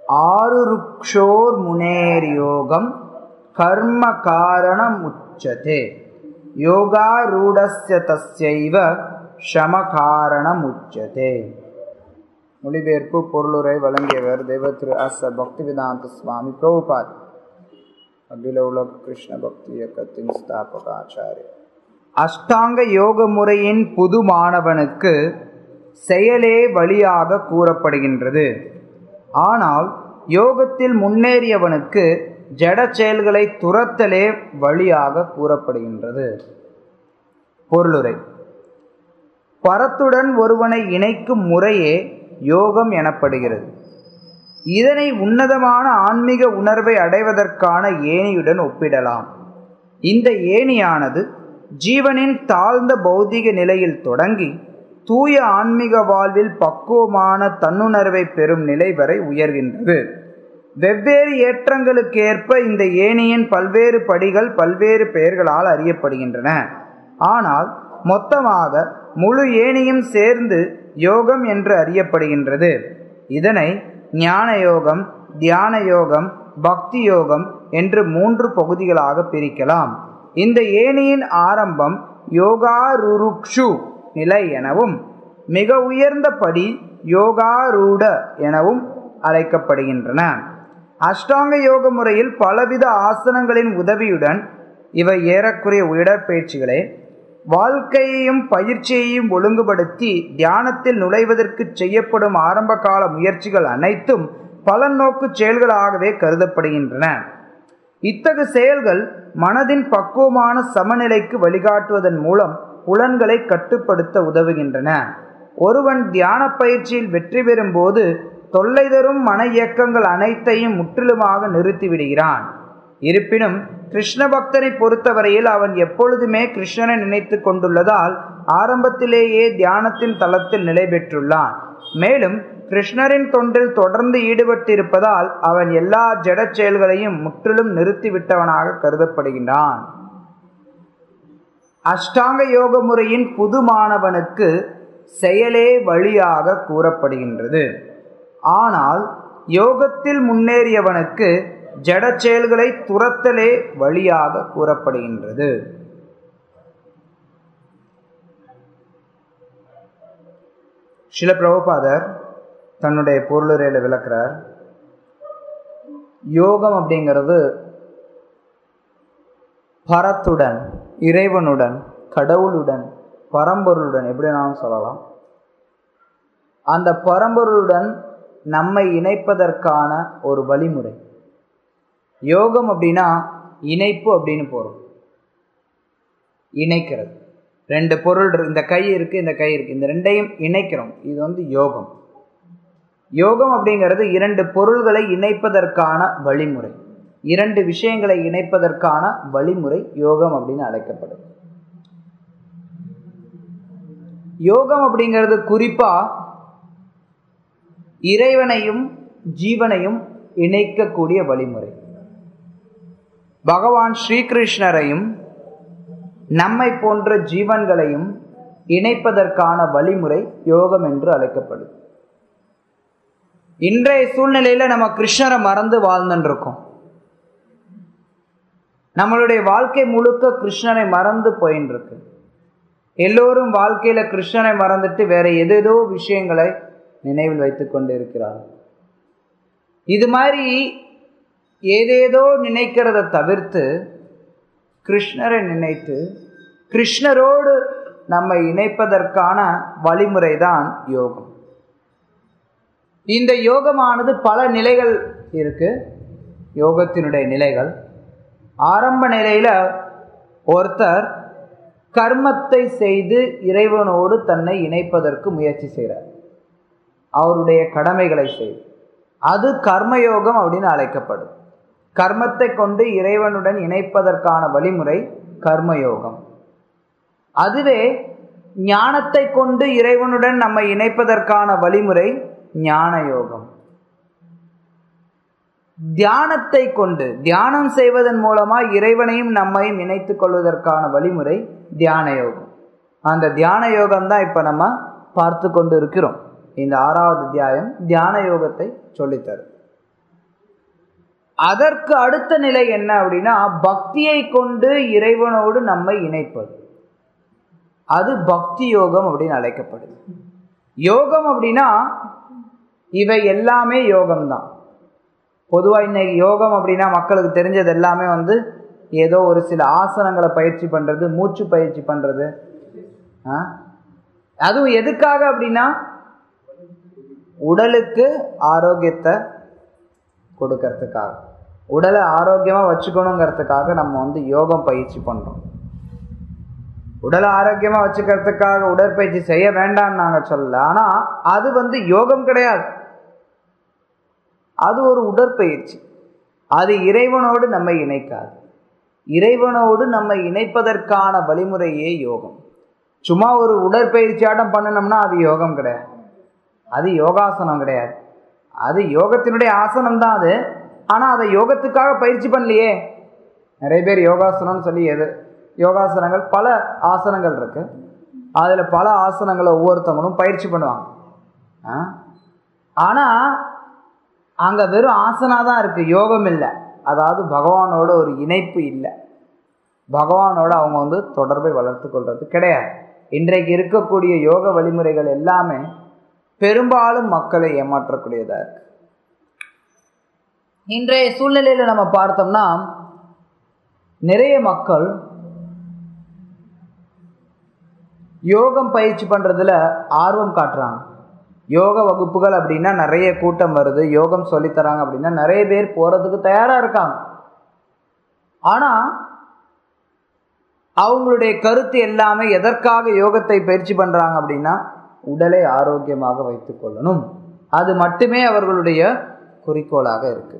ஆருருக்ஷோர் முனேர்யோகம் கர்ம காரணம் உச்சதே யோகாரூடஸ்ய தஸ்யைவ ஷம காரணம் உச்சதே மொழிபெயர்ப்பு பொருளுரை வழங்கியவர் தெய்வ திரு அச பக்திவேதாந்த சுவாமி பிரபுபாத் அகில உலக கிருஷ்ண பக்தி இயக்கத்தின் ஸ்தாபக ஆச்சாரியர் அஷ்டாங்க யோக முறையின் புது மாணவனுக்கு செயலே வழியாக கூறப்படுகின்றது ஆனால் யோகத்தில் முன்னேறியவனுக்கு ஜட செயல்களை துரத்தலே வழியாக கூறப்படுகின்றது பொருளுரை பரத்துடன் ஒருவனை இணைக்கும் முறையே யோகம் எனப்படுகிறது இதனை உன்னதமான ஆன்மீக உணர்வை அடைவதற்கான ஏணியுடன் ஒப்பிடலாம் இந்த ஏணியானது ஜீவனின் தாழ்ந்த பௌதிக நிலையில் தொடங்கி தூய ஆன்மீக வாழ்வில் பக்குவமான தன்னுணர்வை பெறும் நிலை வரை உயர்கின்றது வெவ்வேறு ஏற்றங்களுக்கு ஏற்ப இந்த ஏணியின் பல்வேறு படிகள் பல்வேறு பெயர்களால் அறியப்படுகின்றன ஆனால் மொத்தமாக முழு ஏணியும் சேர்ந்து யோகம் என்று அறியப்படுகின்றது இதனை ஞான யோகம் தியான யோகம் பக்தி யோகம் என்று மூன்று பகுதிகளாக பிரிக்கலாம் இந்த ஏணியின் ஆரம்பம் யோகாருருக்ஷு நிலை எனவும் மிக உயர்ந்த படி யோகாரூட எனவும் அழைக்கப்படுகின்றன அஷ்டாங்க யோக முறையில் பலவித ஆசனங்களின் உதவியுடன் இவை ஏறக்குறைய உடற்பயிற்சிகளே வாழ்க்கையையும் பயிற்சியையும் ஒழுங்குபடுத்தி தியானத்தில் நுழைவதற்கு செய்யப்படும் ஆரம்பகால முயற்சிகள் அனைத்தும் பலன் நோக்கு செயல்களாகவே கருதப்படுகின்றன இத்தகு செயல்கள் மனதின் பக்குவமான சமநிலைக்கு வழிகாட்டுவதன் மூலம் புலன்களை கட்டுப்படுத்த உதவுகின்றன ஒருவன் தியான பயிற்சியில் வெற்றி பெறும்போது தொல்லை தரும் மன இயக்கங்கள் அனைத்தையும் முற்றிலுமாக நிறுத்திவிடுகிறான் இருப்பினும் கிருஷ்ண பக்தனை பொறுத்தவரையில் அவன் எப்பொழுதுமே கிருஷ்ணனை நினைத்து கொண்டுள்ளதால் ஆரம்பத்திலேயே தியானத்தின் தளத்தில் நிலை பெற்றுள்ளான் மேலும் கிருஷ்ணரின் தொண்டில் தொடர்ந்து ஈடுபட்டிருப்பதால் அவன் எல்லா ஜட செயல்களையும் முற்றிலும் நிறுத்திவிட்டவனாக கருதப்படுகின்றான் அஷ்டாங்க யோக முறையின் புது மாணவனுக்கு செயலே வழியாக கூறப்படுகின்றது ஆனால் யோகத்தில் முன்னேறியவனுக்கு ஜட செயல்களை துரத்தலே வழியாக கூறப்படுகின்றது சில பிரபுபாதர் தன்னுடைய பொருளுரையில் விளக்குறார் யோகம் அப்படிங்கிறது பரத்துடன் இறைவனுடன் கடவுளுடன் பரம்பொருளுடன் எப்படினாலும் சொல்லலாம் அந்த பரம்பொருளுடன் நம்மை இணைப்பதற்கான ஒரு வழிமுறை யோகம் அப்படின்னா இணைப்பு அப்படின்னு போகிறோம் இணைக்கிறது ரெண்டு பொருள் இந்த கை இருக்குது இந்த கை இருக்குது இந்த ரெண்டையும் இணைக்கிறோம் இது வந்து யோகம் யோகம் அப்படிங்கிறது இரண்டு பொருள்களை இணைப்பதற்கான வழிமுறை இரண்டு விஷயங்களை இணைப்பதற்கான வழிமுறை யோகம் அப்படின்னு அழைக்கப்படுது யோகம் அப்படிங்கிறது குறிப்பா இறைவனையும் ஜீவனையும் இணைக்கக்கூடிய வழிமுறை பகவான் ஸ்ரீகிருஷ்ணரையும் நம்மை போன்ற ஜீவன்களையும் இணைப்பதற்கான வழிமுறை யோகம் என்று அழைக்கப்படுது இன்றைய சூழ்நிலையில நம்ம கிருஷ்ணரை மறந்து வாழ்ந்துருக்கோம் நம்மளுடைய வாழ்க்கை முழுக்க கிருஷ்ணனை மறந்து போயின்னு இருக்கு எல்லோரும் வாழ்க்கையில கிருஷ்ணனை மறந்துட்டு வேற எதேதோ விஷயங்களை நினைவில் வைத்து கொண்டு இருக்கிறார் இது மாதிரி ஏதேதோ நினைக்கிறத தவிர்த்து கிருஷ்ணரை நினைத்து கிருஷ்ணரோடு நம்மை இணைப்பதற்கான வழிமுறை தான் யோகம் இந்த யோகமானது பல நிலைகள் இருக்கு யோகத்தினுடைய நிலைகள் ஆரம்ப நிலையில ஒருத்தர் கர்மத்தை செய்து இறைவனோடு தன்னை இணைப்பதற்கு முயற்சி செய்கிறார் அவருடைய கடமைகளை செய்து அது கர்மயோகம் அப்படின்னு அழைக்கப்படும் கர்மத்தை கொண்டு இறைவனுடன் இணைப்பதற்கான வழிமுறை கர்மயோகம் அதுவே ஞானத்தை கொண்டு இறைவனுடன் நம்மை இணைப்பதற்கான வழிமுறை ஞான யோகம் தியானத்தை கொண்டு தியானம் செய்வதன் மூலமா இறைவனையும் நம்மையும் இணைத்துக் கொள்வதற்கான வழிமுறை தியான யோகம் அந்த தியான யோகம் தான் இப்ப நம்ம பார்த்து கொண்டு இருக்கிறோம் இந்த ஆறாவது அத்தியாயம் தியான யோகத்தை சொல்லித்தரும் அதற்கு அடுத்த நிலை என்ன அப்படின்னா பக்தியை கொண்டு இறைவனோடு நம்மை இணைப்பது அது பக்தி யோகம் அப்படின்னு அழைக்கப்படுது யோகம் அப்படின்னா இவை எல்லாமே யோகம்தான் பொதுவாக இன்னைக்கு யோகம் அப்படின்னா மக்களுக்கு தெரிஞ்சது எல்லாமே வந்து ஏதோ ஒரு சில ஆசனங்களை பயிற்சி பண்ணுறது மூச்சு பயிற்சி பண்ணுறது அதுவும் எதுக்காக அப்படின்னா உடலுக்கு ஆரோக்கியத்தை கொடுக்கறதுக்காக உடலை ஆரோக்கியமாக வச்சுக்கணுங்கிறதுக்காக நம்ம வந்து யோகம் பயிற்சி பண்ணுறோம் உடலை ஆரோக்கியமாக வச்சுக்கிறதுக்காக உடற்பயிற்சி செய்ய வேண்டாம்னு நாங்கள் சொல்லல ஆனால் அது வந்து யோகம் கிடையாது அது ஒரு உடற்பயிற்சி அது இறைவனோடு நம்மை இணைக்காது இறைவனோடு நம்மை இணைப்பதற்கான வழிமுறையே யோகம் சும்மா ஒரு உடற்பயிற்சி ஆட்டம் பண்ணணும்னா அது யோகம் கிடையாது அது யோகாசனம் கிடையாது அது யோகத்தினுடைய ஆசனம் தான் அது ஆனால் அதை யோகத்துக்காக பயிற்சி பண்ணலையே நிறைய பேர் யோகாசனம்னு சொல்லி எது யோகாசனங்கள் பல ஆசனங்கள் இருக்கு அதில் பல ஆசனங்களை ஒவ்வொருத்தவங்களும் பயிற்சி பண்ணுவாங்க ஆனால் அங்கே வெறும் ஆசனா தான் இருக்குது யோகம் இல்லை அதாவது பகவானோட ஒரு இணைப்பு இல்லை பகவானோட அவங்க வந்து தொடர்பை வளர்த்து கொள்வது கிடையாது இன்றைக்கு இருக்கக்கூடிய யோக வழிமுறைகள் எல்லாமே பெரும்பாலும் மக்களை ஏமாற்றக்கூடியதாக இருக்கு இன்றைய சூழ்நிலையில் நம்ம பார்த்தோம்னா நிறைய மக்கள் யோகம் பயிற்சி பண்ணுறதுல ஆர்வம் காட்டுறாங்க யோக வகுப்புகள் அப்படின்னா நிறைய கூட்டம் வருது யோகம் சொல்லித்தராங்க அப்படின்னா நிறைய பேர் போகிறதுக்கு தயாராக இருக்காங்க ஆனால் அவங்களுடைய கருத்து எல்லாமே எதற்காக யோகத்தை பயிற்சி பண்ணுறாங்க அப்படின்னா உடலை ஆரோக்கியமாக வைத்துக் கொள்ளணும் அது மட்டுமே அவர்களுடைய குறிக்கோளாக இருக்கு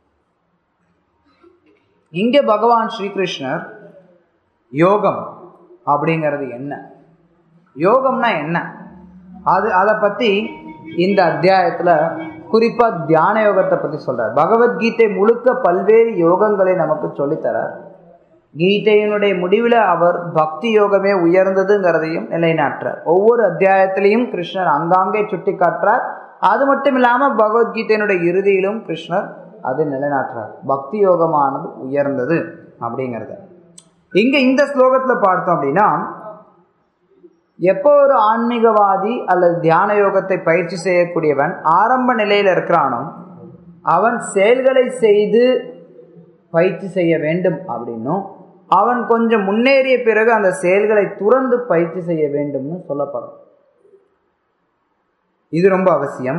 இங்கே பகவான் ஸ்ரீகிருஷ்ணர் யோகம் அப்படிங்கிறது என்ன யோகம்னா என்ன அது அதை பற்றி இந்த அத்தியாயத்தில் குறிப்பாக தியான யோகத்தை பற்றி சொல்கிறார் பகவத்கீதை முழுக்க பல்வேறு யோகங்களை நமக்கு சொல்லித்தரார் கீதையினுடைய முடிவில் அவர் பக்தி யோகமே உயர்ந்ததுங்கிறதையும் நிலைநாட்டுறார் ஒவ்வொரு அத்தியாயத்திலையும் கிருஷ்ணர் அங்காங்கே சுட்டி காட்டுறார் அது மட்டும் இல்லாமல் பகவத்கீதையினுடைய இறுதியிலும் கிருஷ்ணர் அதை நிலைநாட்டுறார் பக்தி யோகமானது உயர்ந்தது அப்படிங்கிறத இங்கே இந்த ஸ்லோகத்தில் பார்த்தோம் அப்படின்னா எப்போ ஒரு ஆன்மீகவாதி அல்லது தியான யோகத்தை பயிற்சி செய்யக்கூடியவன் ஆரம்ப நிலையில் இருக்கிறானோ அவன் செயல்களை செய்து பயிற்சி செய்ய வேண்டும் அப்படின்னும் அவன் கொஞ்சம் முன்னேறிய பிறகு அந்த செயல்களை துறந்து பயிற்சி செய்ய வேண்டும்னு சொல்லப்படும் இது ரொம்ப அவசியம்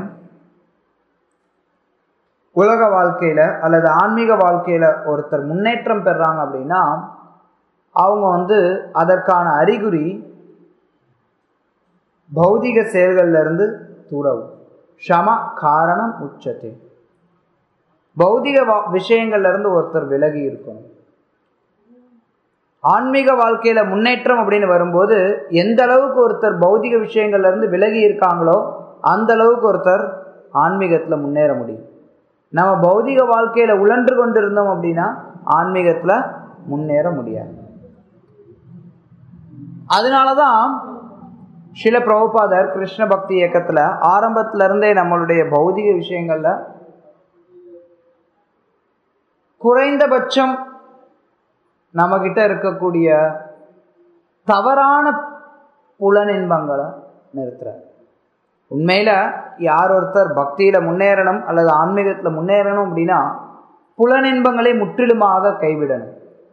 உலக வாழ்க்கையில அல்லது ஆன்மீக வாழ்க்கையில ஒருத்தர் முன்னேற்றம் பெறாங்க அப்படின்னா அவங்க வந்து அதற்கான அறிகுறி பௌதிக செயல்கள்ல இருந்து துறவு ஷம காரணம் உச்சத்தை பௌதிக விஷயங்கள்ல இருந்து ஒருத்தர் விலகி இருக்கணும் ஆன்மீக வாழ்க்கையில முன்னேற்றம் அப்படின்னு வரும்போது எந்த அளவுக்கு ஒருத்தர் பௌதிக விஷயங்கள்ல இருந்து விலகி இருக்காங்களோ அந்த அளவுக்கு ஒருத்தர் ஆன்மீகத்துல முன்னேற முடியும் நம்ம பௌதிக வாழ்க்கையில உழன்று கொண்டு இருந்தோம் அப்படின்னா ஆன்மீகத்துல முன்னேற முடியாது அதனாலதான் சில பிரபுபாதர் கிருஷ்ண பக்தி இயக்கத்துல ஆரம்பத்துல இருந்தே நம்மளுடைய பௌதிக விஷயங்கள்ல குறைந்தபட்சம் நம்மக்கிட்ட இருக்கக்கூடிய தவறான புலனின்பங்களை நிறுத்துறார் உண்மையில யார் ஒருத்தர் பக்தியில முன்னேறணும் அல்லது ஆன்மீகத்துல முன்னேறணும் அப்படின்னா புலனின்பங்களை முற்றிலுமாக கைவிடணும்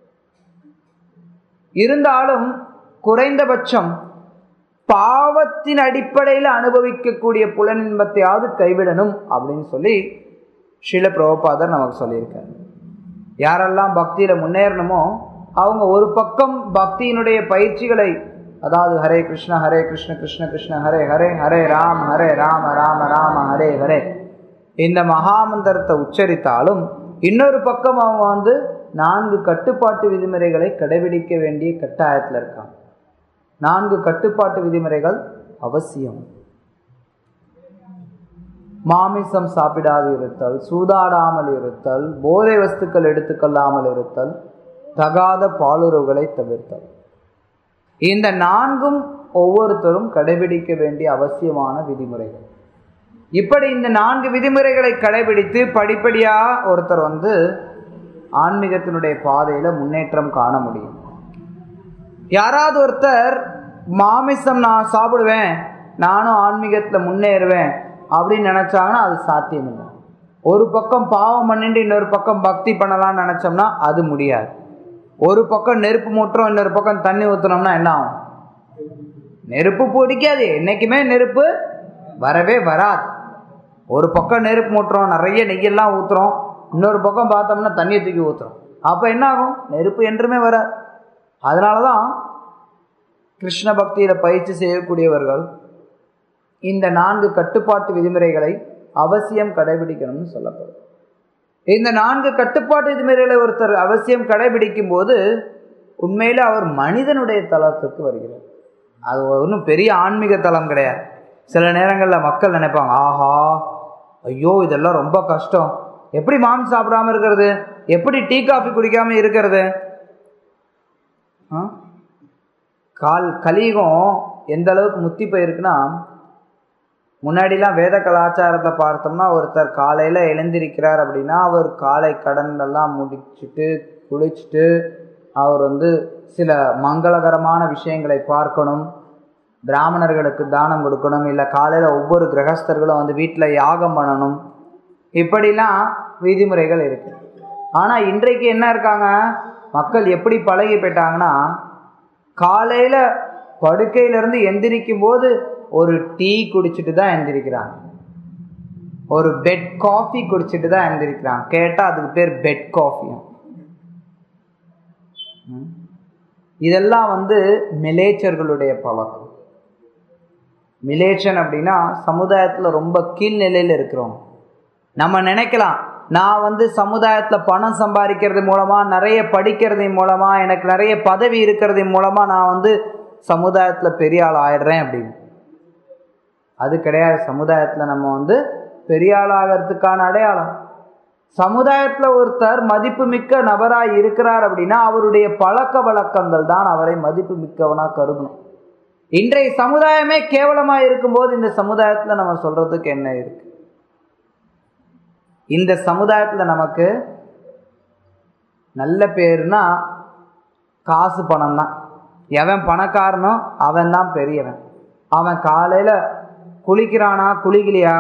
இருந்தாலும் குறைந்தபட்சம் பாவத்தின் அடிப்படையில் அனுபவிக்கக்கூடிய புலனின்பத்தையாவது கைவிடணும் அப்படின்னு சொல்லி ஷில பிரபுபாதர் நமக்கு சொல்லியிருக்காரு யாரெல்லாம் பக்தியில முன்னேறணுமோ அவங்க ஒரு பக்கம் பக்தியினுடைய பயிற்சிகளை அதாவது ஹரே கிருஷ்ண ஹரே கிருஷ்ண கிருஷ்ண கிருஷ்ண ஹரே ஹரே ஹரே ராம் ஹரே ராம ராம ராம ஹரே ஹரே இந்த மகாமந்திரத்தை உச்சரித்தாலும் இன்னொரு பக்கம் அவங்க வந்து நான்கு கட்டுப்பாட்டு விதிமுறைகளை கடைபிடிக்க வேண்டிய கட்டாயத்தில் இருக்காங்க நான்கு கட்டுப்பாட்டு விதிமுறைகள் அவசியம் மாமிசம் சாப்பிடாது இருத்தல் சூதாடாமல் இருத்தல் போதை வஸ்துக்கள் எடுத்துக்கொள்ளாமல் இருத்தல் தகாத பாலுறவுகளை தவிர்த்தல் இந்த நான்கும் ஒவ்வொருத்தரும் கடைபிடிக்க வேண்டிய அவசியமான விதிமுறைகள் இப்படி இந்த நான்கு விதிமுறைகளை கடைபிடித்து படிப்படியா ஒருத்தர் வந்து ஆன்மீகத்தினுடைய பாதையில முன்னேற்றம் காண முடியும் யாராவது ஒருத்தர் மாமிசம் நான் சாப்பிடுவேன் நானும் ஆன்மீகத்துல முன்னேறுவேன் அப்படின்னு நினைச்சாங்கன்னா அது சாத்தியம் இல்லை ஒரு பக்கம் பாவம் பண்ணிட்டு இன்னொரு பக்கம் பக்தி பண்ணலாம்னு நினைச்சோம்னா அது முடியாது ஒரு பக்கம் நெருப்பு மூட்டுறோம் இன்னொரு பக்கம் தண்ணி ஊத்துனோம்னா என்ன ஆகும் நெருப்பு பிடிக்காது என்னைக்குமே நெருப்பு வரவே வராது ஒரு பக்கம் நெருப்பு மூட்டுறோம் நிறைய நெய்யெல்லாம் ஊத்துறோம் இன்னொரு பக்கம் பார்த்தோம்னா தண்ணியை தூக்கி ஊத்துறோம் அப்போ என்ன ஆகும் நெருப்பு என்றுமே வராது அதனால தான் கிருஷ்ண பக்தியில் பயிற்சி செய்யக்கூடியவர்கள் இந்த நான்கு கட்டுப்பாட்டு விதிமுறைகளை அவசியம் கடைபிடிக்கணும்னு சொல்லப்படும் இந்த நான்கு கட்டுப்பாட்டு விதிமுறைகளை ஒருத்தர் அவசியம் கடைபிடிக்கும் போது உண்மையில அவர் மனிதனுடைய தளத்திற்கு வருகிறார் அது ஒன்றும் பெரிய ஆன்மீக தளம் கிடையாது சில நேரங்களில் மக்கள் நினைப்பாங்க ஆஹா ஐயோ இதெல்லாம் ரொம்ப கஷ்டம் எப்படி மாமிசம் சாப்பிடாம இருக்கிறது எப்படி டீ காஃபி குடிக்காம இருக்கிறது ஆ? கால் கலியுகம் எந்த அளவுக்கு முத்தி போயிருக்குன்னா முன்னாடிலாம் வேத கலாச்சாரத்தை பார்த்தோம்னா ஒருத்தர் காலையில் எழுந்திருக்கிறார் அப்படின்னா அவர் காலை கடன் எல்லாம் முடிச்சுட்டு குளிச்சுட்டு அவர் வந்து சில மங்களகரமான விஷயங்களை பார்க்கணும் பிராமணர்களுக்கு தானம் கொடுக்கணும் இல்லை காலையில் ஒவ்வொரு கிரகஸ்தர்களும் வந்து வீட்டில் யாகம் பண்ணணும் இப்படிலாம் விதிமுறைகள் இருக்கு ஆனால் இன்றைக்கு என்ன இருக்காங்க மக்கள் எப்படி பழகி போயிட்டாங்கன்னா காலையில் படுக்கையிலேருந்து எந்திரிக்கும் போது ஒரு டீ குடிச்சிட்டு தான் எந்திரிக்கிறாங்க ஒரு பெட் காஃபி குடிச்சிட்டு தான் எந்திரிக்கிறாங்க கேட்டால் அதுக்கு பேர் பெட் காஃபியும் ம். இதெல்லாம் வந்து மிலேச்சர்களுடைய பழக்கம் மிலேச்சன் அப்படின்னா சமுதாயத்தில் ரொம்ப கீழ்நிலையில் இருக்கிறோம் நம்ம நினைக்கலாம் நான் வந்து சமுதாயத்தில் பணம் சம்பாதிக்கிறது மூலமாக நிறைய படிக்கிறது மூலமாக எனக்கு நிறைய பதவி இருக்கிறது மூலமாக நான் வந்து சமுதாயத்தில் பெரிய ஆள் ஆயிடுறேன் அப்படின்னு அது கிடையாது சமுதாயத்தில் நம்ம வந்து பெரிய ஆள் ஆகிறதுக்கான அடையாளம் சமுதாயத்தில் ஒருத்தர் மதிப்புமிக்க நபராக இருக்கிறார் அப்படின்னா அவருடைய பழக்க வழக்கங்கள் தான் அவரை மதிப்பு மிக்கவனாக கருதணும் இன்றைய சமுதாயமே கேவலமாக இருக்கும்போது இந்த சமுதாயத்தில் நம்ம சொல்றதுக்கு என்ன இருக்கு இந்த சமுதாயத்தில் நமக்கு நல்ல பேருனா காசு பணம் தான் எவன் பணக்காரனோ அவன் தான் பெரியவன் அவன் காலையில் குளிக்கிறானா குளிக்கலையா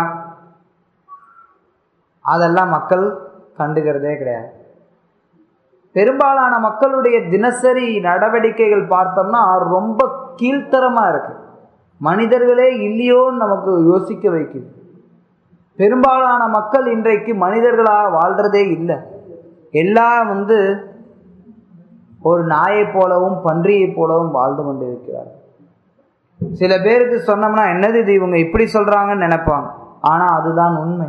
அதெல்லாம் மக்கள் கண்டுக்கிறதே கிடையாது பெரும்பாலான மக்களுடைய தினசரி நடவடிக்கைகள் பார்த்தோம்னா ரொம்ப கீழ்த்தரமாக இருக்கு மனிதர்களே இல்லையோன்னு நமக்கு யோசிக்க வைக்குது பெரும்பாலான மக்கள் இன்றைக்கு மனிதர்களாக வாழ்றதே இல்லை எல்லாம் வந்து ஒரு நாயைப் போலவும் பன்றியைப் போலவும் வாழ்ந்து கொண்டு இருக்கிறார் சில பேருக்கு சொன்னோம்னா என்னது இது இவங்க இப்படி சொல்றாங்கன்னு நினைப்பாங்க ஆனா அதுதான் உண்மை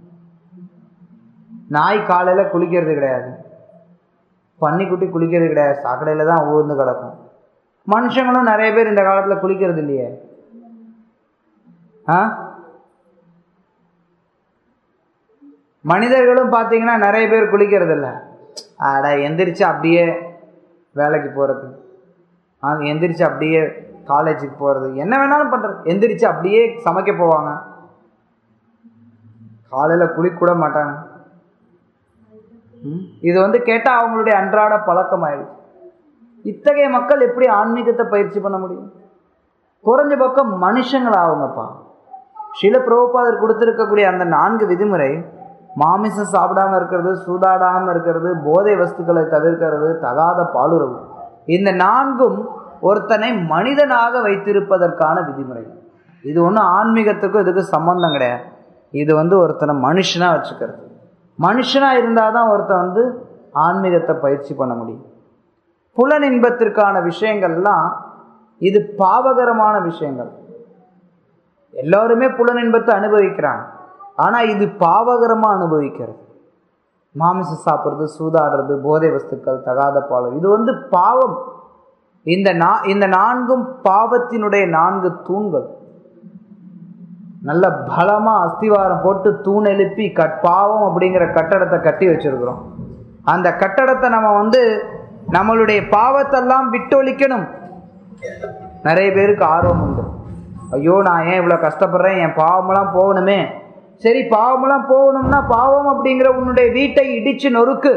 நாய் காலையில குளிக்கிறது கிடையாது பன்னிக்குட்டி குளிக்கிறது கிடையாது சாக்கடையில தான் ஊர்ந்து கிடக்கும் மனுஷங்களும் நிறைய பேர் இந்த காலத்துல குளிக்கிறது இல்லையே ஆ மனிதர்களும் பார்த்தீங்கன்னா நிறைய பேர் குளிக்கிறது இல்லை அட எந்திரிச்சு அப்படியே வேலைக்கு போகிறது ஆ எந்திரிச்சு அப்படியே காலேஜுக்கு போகிறது என்ன வேணாலும் பண்ணுறது எந்திரிச்சு அப்படியே சமைக்க போவாங்க காலையில் குளிக்க கூட மாட்டாங்க ம், இது வந்து கேட்டால் அவங்களுடைய அன்றாட பழக்கம் ஆயிடுச்சு இத்தகைய மக்கள் எப்படி ஆன்மீகத்தை பயிற்சி பண்ண முடியும் குறைஞ்ச பக்கம் மனுஷங்களாகுங்கப்பா சில பிரபுபாதர் கொடுத்துருக்கக்கூடிய அந்த நான்கு விதிமுறை மாமிசம் சாப்பிடாம இருக்கிறது சூதாடாம இருக்கிறது போதை வஸ்துக்களை தவிர்க்கிறது தகாத பாலுறவு இந்த நான்கும் ஒருத்தனை மனிதனாக வைத்திருப்பதற்கான விதிமுறை இது ஒன்றும் ஆன்மீகத்துக்கும் இதுக்கு சம்பந்தம் கிடையாது இது வந்து ஒருத்தனை மனுஷனா வச்சுக்கிறது மனுஷனா இருந்தால் தான் ஒருத்தன் வந்து ஆன்மீகத்தை பயிற்சி பண்ண முடியும் புலன் இன்பத்திற்கான விஷயங்கள்லாம் இது பாவகரமான விஷயங்கள் எல்லாருமே புலன் இன்பத்தை அனுபவிக்கிறாங்க ஆனால் இது பாவகரமாக அனுபவிக்கிறது மாமிசம் சாப்பிட்றது சூதாடுறது போதை வஸ்துக்கள் தகாத பாலம் இது வந்து பாவம் இந்த நா இந்த நான்கும் பாவத்தினுடைய நான்கு தூண்கள் நல்ல பலமா அஸ்திவாரம் போட்டு தூண் எழுப்பி கட் பாவம் அப்படிங்கிற கட்டடத்தை கட்டி வச்சிருக்கிறோம் அந்த கட்டடத்தை நம்ம வந்து நம்மளுடைய பாவத்தெல்லாம் விட்டொழிக்கணும் நிறைய பேருக்கு ஆர்வம் உண்டு ஐயோ நான் ஏன் இவ்வளோ கஷ்டப்படுறேன் என் பாவமெல்லாம் போகணுமே சரி பாவமெல்லாம் போகணும்னா பாவம் அப்படிங்கிற உன்னுடைய வீட்டை இடிச்சு நொறுக்கு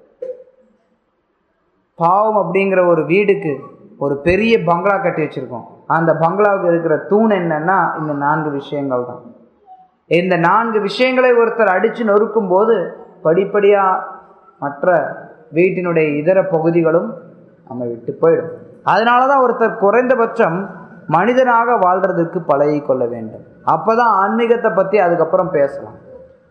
பாவம் அப்படிங்கிற ஒரு வீடுக்கு ஒரு பெரிய பங்களா கட்டி வச்சிருக்கோம் அந்த பங்களாவுக்கு இருக்கிற தூண் என்னன்னா இந்த நான்கு விஷயங்கள் தான் இந்த நான்கு விஷயங்களை ஒருத்தர் அடிச்சு நொறுக்கும் போது படிப்படியா மற்ற வீட்டினுடைய இதர பகுதிகளும் நம்ம விட்டு போயிடும் அதனால தான் ஒருத்தர் குறைந்தபட்சம் மனிதனாக வாழ்றதுக்கு பழகி கொள்ள வேண்டும் அப்பதான் ஆன்மீகத்தை பத்தி அதுக்கப்புறம் பேசலாம்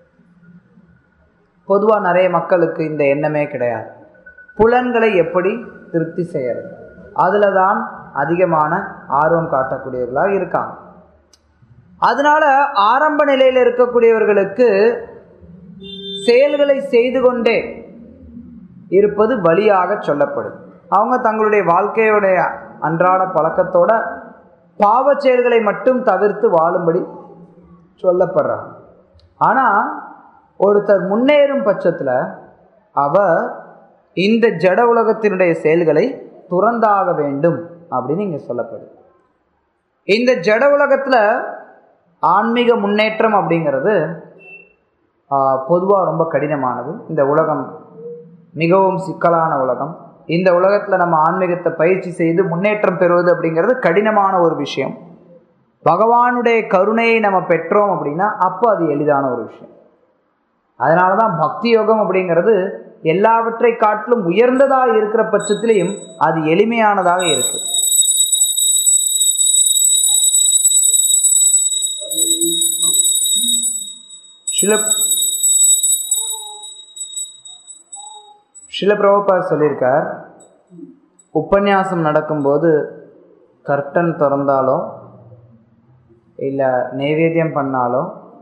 பொதுவாக நிறைய மக்களுக்கு இந்த எண்ணமே கிடையாது புலன்களை எப்படி திருப்தி செய்யறது அதில் தான் அதிகமான ஆர்வம் காட்டக்கூடியவர்களாக இருக்காங்க அதனால ஆரம்ப நிலையில் இருக்கக்கூடியவர்களுக்கு செயல்களை செய்து கொண்டே இருப்பது வழியாக சொல்லப்படும் அவங்க தங்களுடைய வாழ்க்கையுடைய அன்றாட பழக்கத்தோட பாவ செயல்களை மட்டும் தவிர்த்து வாழும்படி சொல்லப்படுறாங்க ஆனால் ஒருத்தர் முன்னேறும் பட்சத்தில் அவர் இந்த ஜட உலகத்தினுடைய செயல்களை துறந்தாக வேண்டும் அப்படின்னு இங்கே சொல்லப்படுது இந்த ஜட உலகத்தில் ஆன்மீக முன்னேற்றம் அப்படிங்கிறது பொதுவாக ரொம்ப கடினமானது இந்த உலகம் மிகவும் சிக்கலான உலகம் இந்த உலகத்தில் நம்ம ஆன்மீகத்தை பயிற்சி செய்து முன்னேற்றம் பெறுவது அப்படிங்கிறது கடினமான ஒரு விஷயம் பகவானுடைய கருணையை நம்ம பெற்றோம் அப்படின்னா அப்போ அது எளிதான ஒரு விஷயம் அதனால தான் பக்தி யோகம் அப்படிங்கிறது எல்லாவற்றை காட்டிலும் உயர்ந்ததாக இருக்கிற பட்சத்திலையும் அது எளிமையானதாக இருக்கு சில சில பிரபுபா சொல்லியிருக்கார் உபன்யாசம் நடக்கும்போது கர்டன் திறந்தாலோ இல்லை நைவேத்தியம் பண்ணாலோ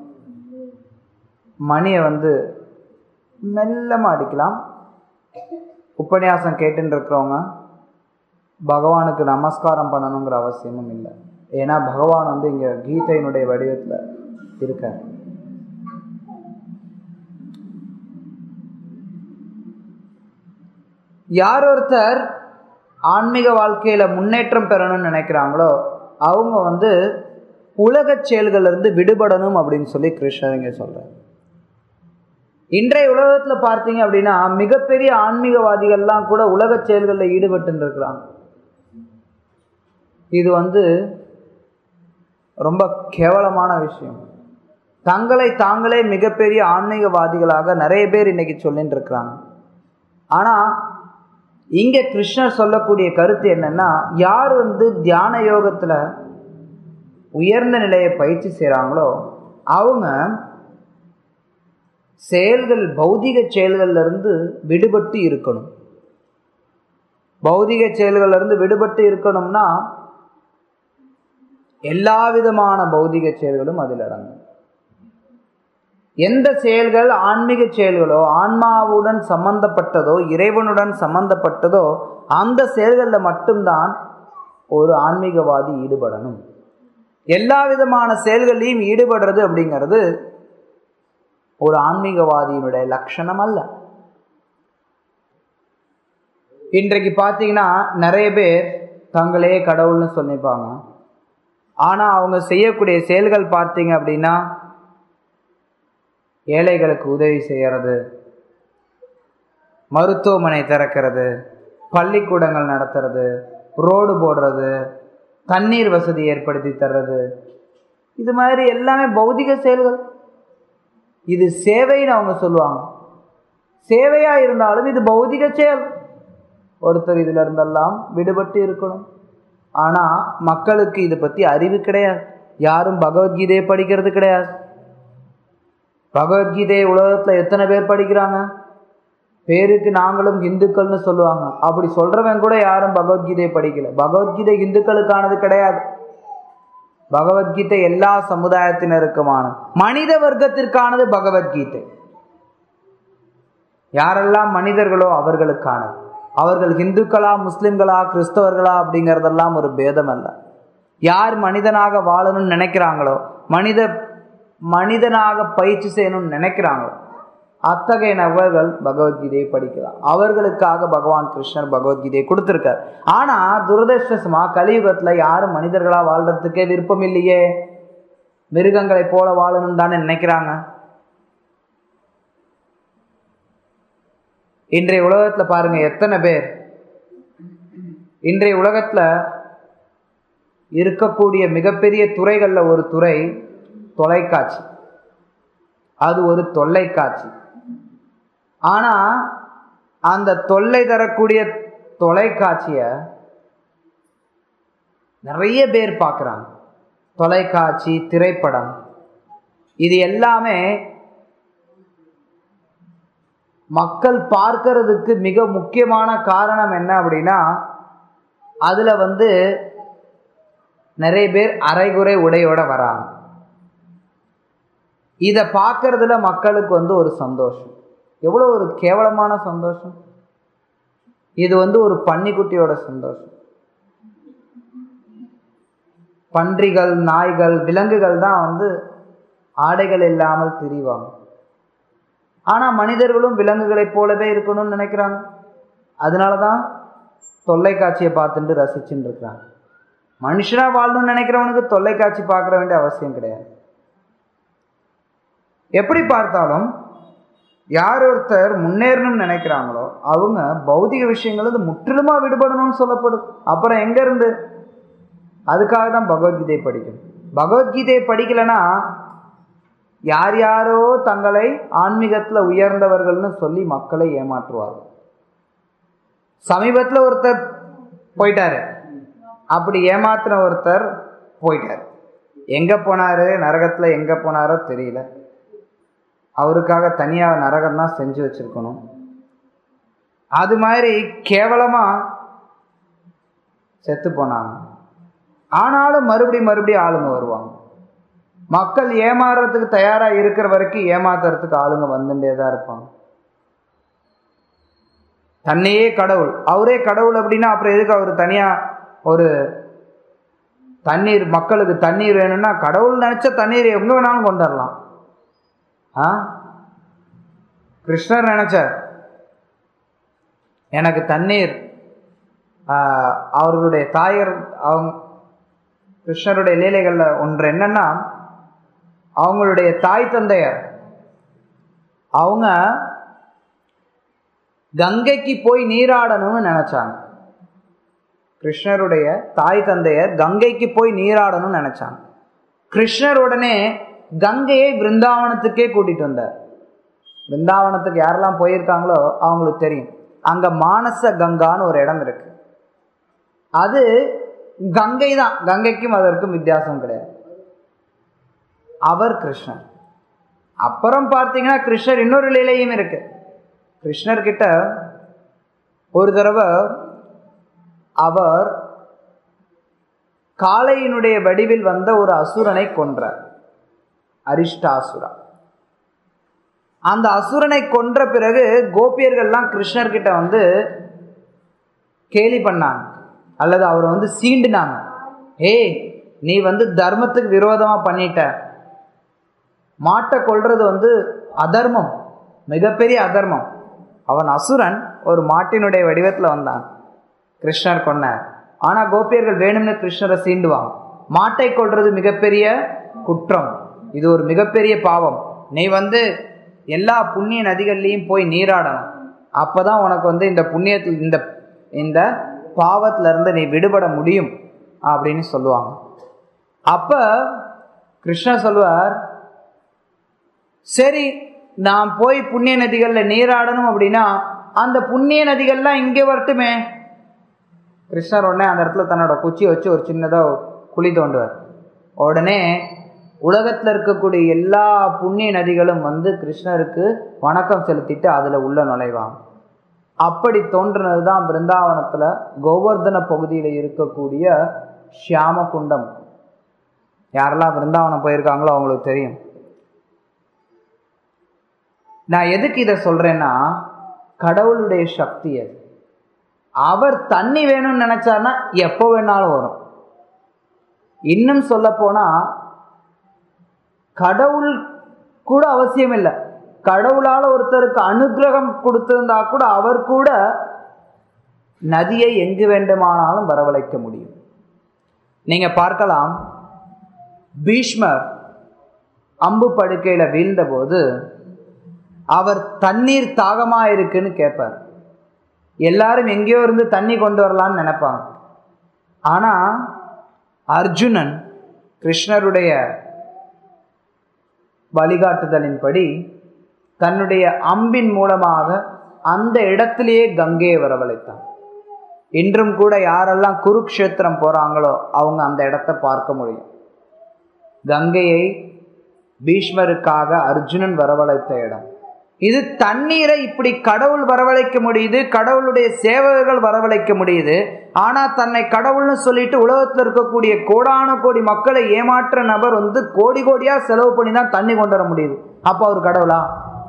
மணியை வந்து மெல்லமாக அடிக்கலாம் உபன்யாசம் கேட்டுன்னு இருக்கிறவங்க பகவானுக்கு நமஸ்காரம் பண்ணணுங்கிற அவசியமும் இல்லை ஏன்னா பகவான் வந்து இங்கே கீதையினுடைய வடிவத்தில் இருக்கார் யார் ஒருத்தர் ஆன்மீக வாழ்க்கையில் முன்னேற்றம் பெறணும்னு நினைக்கிறாங்களோ அவங்க வந்து உலக செயல்களிலிருந்து விடுபடணும் அப்படின்னு சொல்லி கிருஷ்ணர் இங்கே சொல்கிறார் இன்றைய உலகத்தில் பார்த்தீங்க அப்படின்னா மிகப்பெரிய ஆன்மீகவாதிகள்லாம் கூட உலக செயல்களில் ஈடுபட்டு இருக்கிறாங்க இது வந்து ரொம்ப கேவலமான விஷயம் தங்களை தாங்களே மிகப்பெரிய ஆன்மீகவாதிகளாக நிறைய பேர் இன்னைக்கு சொல்லிட்டு இருக்கிறாங்க ஆனால் இங்கே கிருஷ்ணர் சொல்லக்கூடிய கருத்து என்னன்னா யார் வந்து தியான யோகத்தில் உயர்ந்த நிலையை பயிற்சி செய்கிறாங்களோ அவங்க செயல்கள் பௌதிக செயல்கள்ல இருந்து விடுபட்டு இருக்கணும் பௌதிக செயல்கள்ல இருந்து விடுபட்டு இருக்கணும்னா எல்லா விதமான பௌதிக செயல்களும் அதில் அடங்கும் எந்த செயல்கள் ஆன்மீக செயல்களோ ஆன்மாவுடன் சம்பந்தப்பட்டதோ இறைவனுடன் சம்பந்தப்பட்டதோ அந்த செயல்களில் மட்டும்தான் ஒரு ஆன்மீகவாதி ஈடுபடணும் எல்லா விதமான செயல்களையும் ஈடுபடுறது அப்படிங்கிறது ஒரு ஆன்மீகவாதியினுடைய லட்சணம் அல்ல இன்றைக்கு பார்த்தீங்கன்னா நிறைய பேர் தங்களே கடவுள்னு சொல்லிப்பாங்க ஆனால் அவங்க செய்யக்கூடிய செயல்கள் பார்த்தீங்க அப்படின்னா ஏழைகளுக்கு உதவி செய்கிறது மருத்துவமனை திறக்கிறது பள்ளிக்கூடங்கள் நடத்துறது ரோடு போடுறது தண்ணீர் வசதி ஏற்படுத்தி தர்றது இது மாதிரி எல்லாமே பௌதிக செயல்கள் இது சேவைன்னு அவங்க சொல்லுவாங்க சேவையா இருந்தாலும் இது பௌதிக செயல் ஒருத்தர் இதுல இருந்தெல்லாம் விடுபட்டு இருக்கணும் ஆனா மக்களுக்கு இதை பத்தி அறிவு கிடையாது யாரும் பகவத்கீதையை படிக்கிறது கிடையாது பகவத்கீதையை உலகத்துல எத்தனை பேர் படிக்கிறாங்க பேருக்கு நாங்களும் இந்துக்கள்னு சொல்லுவாங்க அப்படி சொல்றவன் கூட யாரும் பகவத்கீதையை படிக்கல பகவத்கீதை இந்துக்களுக்கானது கிடையாது பகவத்கீதை எல்லா சமுதாயத்தினருக்குமான மனித வர்க்கத்திற்கானது பகவத்கீதை யாரெல்லாம் மனிதர்களோ அவர்களுக்கானது அவர்கள் இந்துக்களா முஸ்லிம்களா கிறிஸ்தவர்களா அப்படிங்கிறதெல்லாம் ஒரு பேதம் அல்ல யார் மனிதனாக வாழணும்னு நினைக்கிறாங்களோ மனித மனிதனாக பயிற்சி செய்யணும்னு நினைக்கிறாங்களோ அத்தகைய நபர்கள் பகவத்கீதையை படிக்கலாம் அவர்களுக்காக பகவான் கிருஷ்ணர் பகவத்கீதையை கொடுத்துருக்கார் ஆனா துரதிருஷ்டமா கலியுகத்துல யாரும் மனிதர்களா வாழ்றதுக்கே விருப்பம் இல்லையே மிருகங்களைப் போல வாழணும்னு தானே நினைக்கிறாங்க இன்றைய உலகத்துல பாருங்க எத்தனை பேர் இன்றைய உலகத்துல இருக்கக்கூடிய மிகப்பெரிய துறைகள்ல ஒரு துறை தொலைக்காட்சி அது ஒரு தொல்லைக்காட்சி ஆனா அந்த தொல்லை தரக்கூடிய தொலைக்காட்சிய நிறைய பேர் பார்க்குறாங்க தொலைக்காட்சி திரைப்படம் இது எல்லாமே மக்கள் பார்க்கறதுக்கு மிக முக்கியமான காரணம் என்ன அப்படின்னா அதுல வந்து நிறைய பேர் அரைகுறை உடையோட வராங்க இதை பார்க்கறதுல மக்களுக்கு வந்து ஒரு சந்தோஷம் எவ்வளோ ஒரு கேவலமான சந்தோஷம் இது வந்து ஒரு பன்னிக்குட்டியோட சந்தோஷம் பன்றிகள் நாய்கள் விலங்குகள் தான் வந்து ஆடைகள் இல்லாமல் திரிவாங்க ஆனா மனிதர்களும் விலங்குகளைப் போலவே இருக்கணும்னு நினைக்கிறாங்க அதனால தான் தொல்லைக்காட்சியை பார்த்துட்டு ரசிச்சுட்டு இருக்கிறாங்க மனுஷனா வாழணும்னு நினைக்கிறவனுக்கு தொல்லைக்காட்சி பார்க்க வேண்டிய அவசியம் கிடையாது எப்படி பார்த்தாலும் யார் ஒருத்தர் முன்னேறணும்னு நினைக்கிறாங்களோ அவங்க பௌதிக விஷயங்கள் வந்து முற்றிலுமா விடுபடணும்னு சொல்லப்படுது அப்புறம் எங்க இருந்து அதுக்காக தான் பகவத்கீதை படிக்கணும் பகவத்கீதையை படிக்கலைன்னா யார் யாரோ தங்களை ஆன்மீகத்துல உயர்ந்தவர்கள்னு சொல்லி மக்களை ஏமாற்றுவார்கள் சமீபத்துல ஒருத்தர் போயிட்டாரு அப்படி ஏமாத்தின ஒருத்தர் போயிட்டார் எங்க போனாரு நரகத்துல எங்க போனாரோ தெரியல அவருக்காக தனியா நரகம் தான் செஞ்சு வச்சிருக்கணும் அது மாதிரி கேவலமா செத்து போனாங்க ஆனாலும் மறுபடியும் மறுபடியும் ஆளுங்க வருவாங்க மக்கள் ஏமாறுறதுக்கு தயாரா இருக்கிற வரைக்கும் ஏமாத்துறதுக்கு ஆளுங்க வந்துட்டே தான் இருப்பாங்க தன்னையே கடவுள் அவரே கடவுள் அப்படின்னா அப்புறம் எதுக்கு அவர் தனியா ஒரு தண்ணீர் மக்களுக்கு தண்ணீர் வேணும்னா கடவுள் நினைச்ச தண்ணீர் எங்க வேணாலும் கொண்டு வரலாம் ஆ கிருஷ்ணர் நினைச்சார் எனக்கு தண்ணீர் அவர்களுடைய தாயர் அவங்க கிருஷ்ணருடைய லீலைகள்ல ஒன்று என்னன்னா அவங்களுடைய தாய் தந்தையர் அவங்க கங்கைக்கு போய் நீராடணும்னு நினைச்சாங்க கிருஷ்ணருடைய தாய் தந்தையர் கங்கைக்கு போய் நீராடணும்னு நினைச்சாங்க கிருஷ்ணர் உடனே கங்கையை பிருந்தாவனத்துக்கே கூட்டிட்டு வந்தார் பிருந்தாவனத்துக்கு யாரெல்லாம் போயிருக்காங்களோ அவங்களுக்கு தெரியும் அங்க மானச கங்கான்னு ஒரு இடம் இருக்கு அது கங்கை தான் கங்கைக்கும் அதற்கும் வித்தியாசம் கிடையாது அவர் கிருஷ்ணர் அப்புறம் பார்த்தீங்கன்னா கிருஷ்ணர் இன்னொரு லீலையும் இருக்கு கிருஷ்ணர் கிட்ட ஒரு தடவை அவர் காளையினுடைய வடிவில் வந்த ஒரு அசுரனை கொன்றார் அரிஷ்டாசுரா அந்த அசுரனை கொன்ற பிறகு கோபியர்கள்லாம் கிருஷ்ணர்கிட்ட வந்து கேலி பண்ணாங்க அல்லது அவரை வந்து சீண்டுனாங்க ஏய் நீ வந்து தர்மத்துக்கு விரோதமா பண்ணிட்ட மாட்டை கொள்றது வந்து அதர்மம் மிகப்பெரிய அதர்மம் அவன் அசுரன் ஒரு மாட்டினுடைய வடிவத்தில் வந்தான் கிருஷ்ணர் கொன்னார் ஆனா கோபியர்கள் வேணும்னு கிருஷ்ணரை சீண்டுவாங்க மாட்டை கொள்றது மிகப்பெரிய குற்றம் இது ஒரு மிகப்பெரிய பாவம் நீ வந்து எல்லா புண்ணிய நதிகள்லையும் போய் நீராடணும் அப்பதான் உனக்கு வந்து இந்த புண்ணியத்தில் இந்த இந்த பாவத்துல இருந்து நீ விடுபட முடியும் அப்படின்னு சொல்லுவாங்க அப்ப கிருஷ்ணர் சொல்லுவார் சரி நான் போய் புண்ணிய நதிகள்ல நீராடணும் அப்படின்னா அந்த புண்ணிய நதிகள்லாம் இங்கே வரட்டுமே கிருஷ்ணர் உடனே அந்த இடத்துல தன்னோட குச்சியை வச்சு ஒரு சின்னதா குழி தோண்டுவார் உடனே உலகத்துல இருக்கக்கூடிய எல்லா புண்ணிய நதிகளும் வந்து கிருஷ்ணருக்கு வணக்கம் செலுத்திட்டு அதுல உள்ள நுழைவாங்க அப்படி தோன்றினது தான் பிருந்தாவனத்துல கோவர்தன பகுதியில இருக்கக்கூடிய ஷியாம குண்டம் யாரெல்லாம் பிருந்தாவனம் போயிருக்காங்களோ அவங்களுக்கு தெரியும் நான் எதுக்கு இதை சொல்றேன்னா கடவுளுடைய சக்தி அது அவர் தண்ணி வேணும்னு நினைச்சாருன்னா எப்போ வேணாலும் வரும் இன்னும் சொல்ல போனா கடவுள் கூட அவசியம் இல்லை கடவுளால ஒருத்தருக்கு அனுகிரகம் கொடுத்திருந்தா கூட அவர் கூட நதியை எங்கு வேண்டுமானாலும் வரவழைக்க முடியும் நீங்க பார்க்கலாம் பீஷ்மர் அம்பு படுக்கையில வீழ்ந்தபோது அவர் தண்ணீர் தாகமா இருக்குன்னு கேட்பார் எல்லாரும் எங்கேயோ இருந்து தண்ணி கொண்டு வரலான்னு நினைப்பாங்க ஆனா அர்ஜுனன் கிருஷ்ணருடைய வழிகாட்டுதலின்படி தன்னுடைய அம்பின் மூலமாக அந்த இடத்திலேயே கங்கையை வரவழைத்தான் இன்றும் கூட யாரெல்லாம் குருக்ஷேத்திரம் போறாங்களோ அவங்க அந்த இடத்த பார்க்க முடியும் கங்கையை பீஷ்மருக்காக அர்ஜுனன் வரவழைத்த இடம் இது தண்ணீரை இப்படி கடவுள் வரவழைக்க முடியுது கடவுளுடைய சேவகர்கள் வரவழைக்க முடியுது ஆனா தன்னை கடவுள்னு சொல்லிட்டு உலகத்தில் இருக்கக்கூடிய கோடான கோடி மக்களை ஏமாற்ற நபர் வந்து கோடி கோடியா செலவு பண்ணி தான் தண்ணி கொண்டு வர முடியுது அப்ப அவர் கடவுளா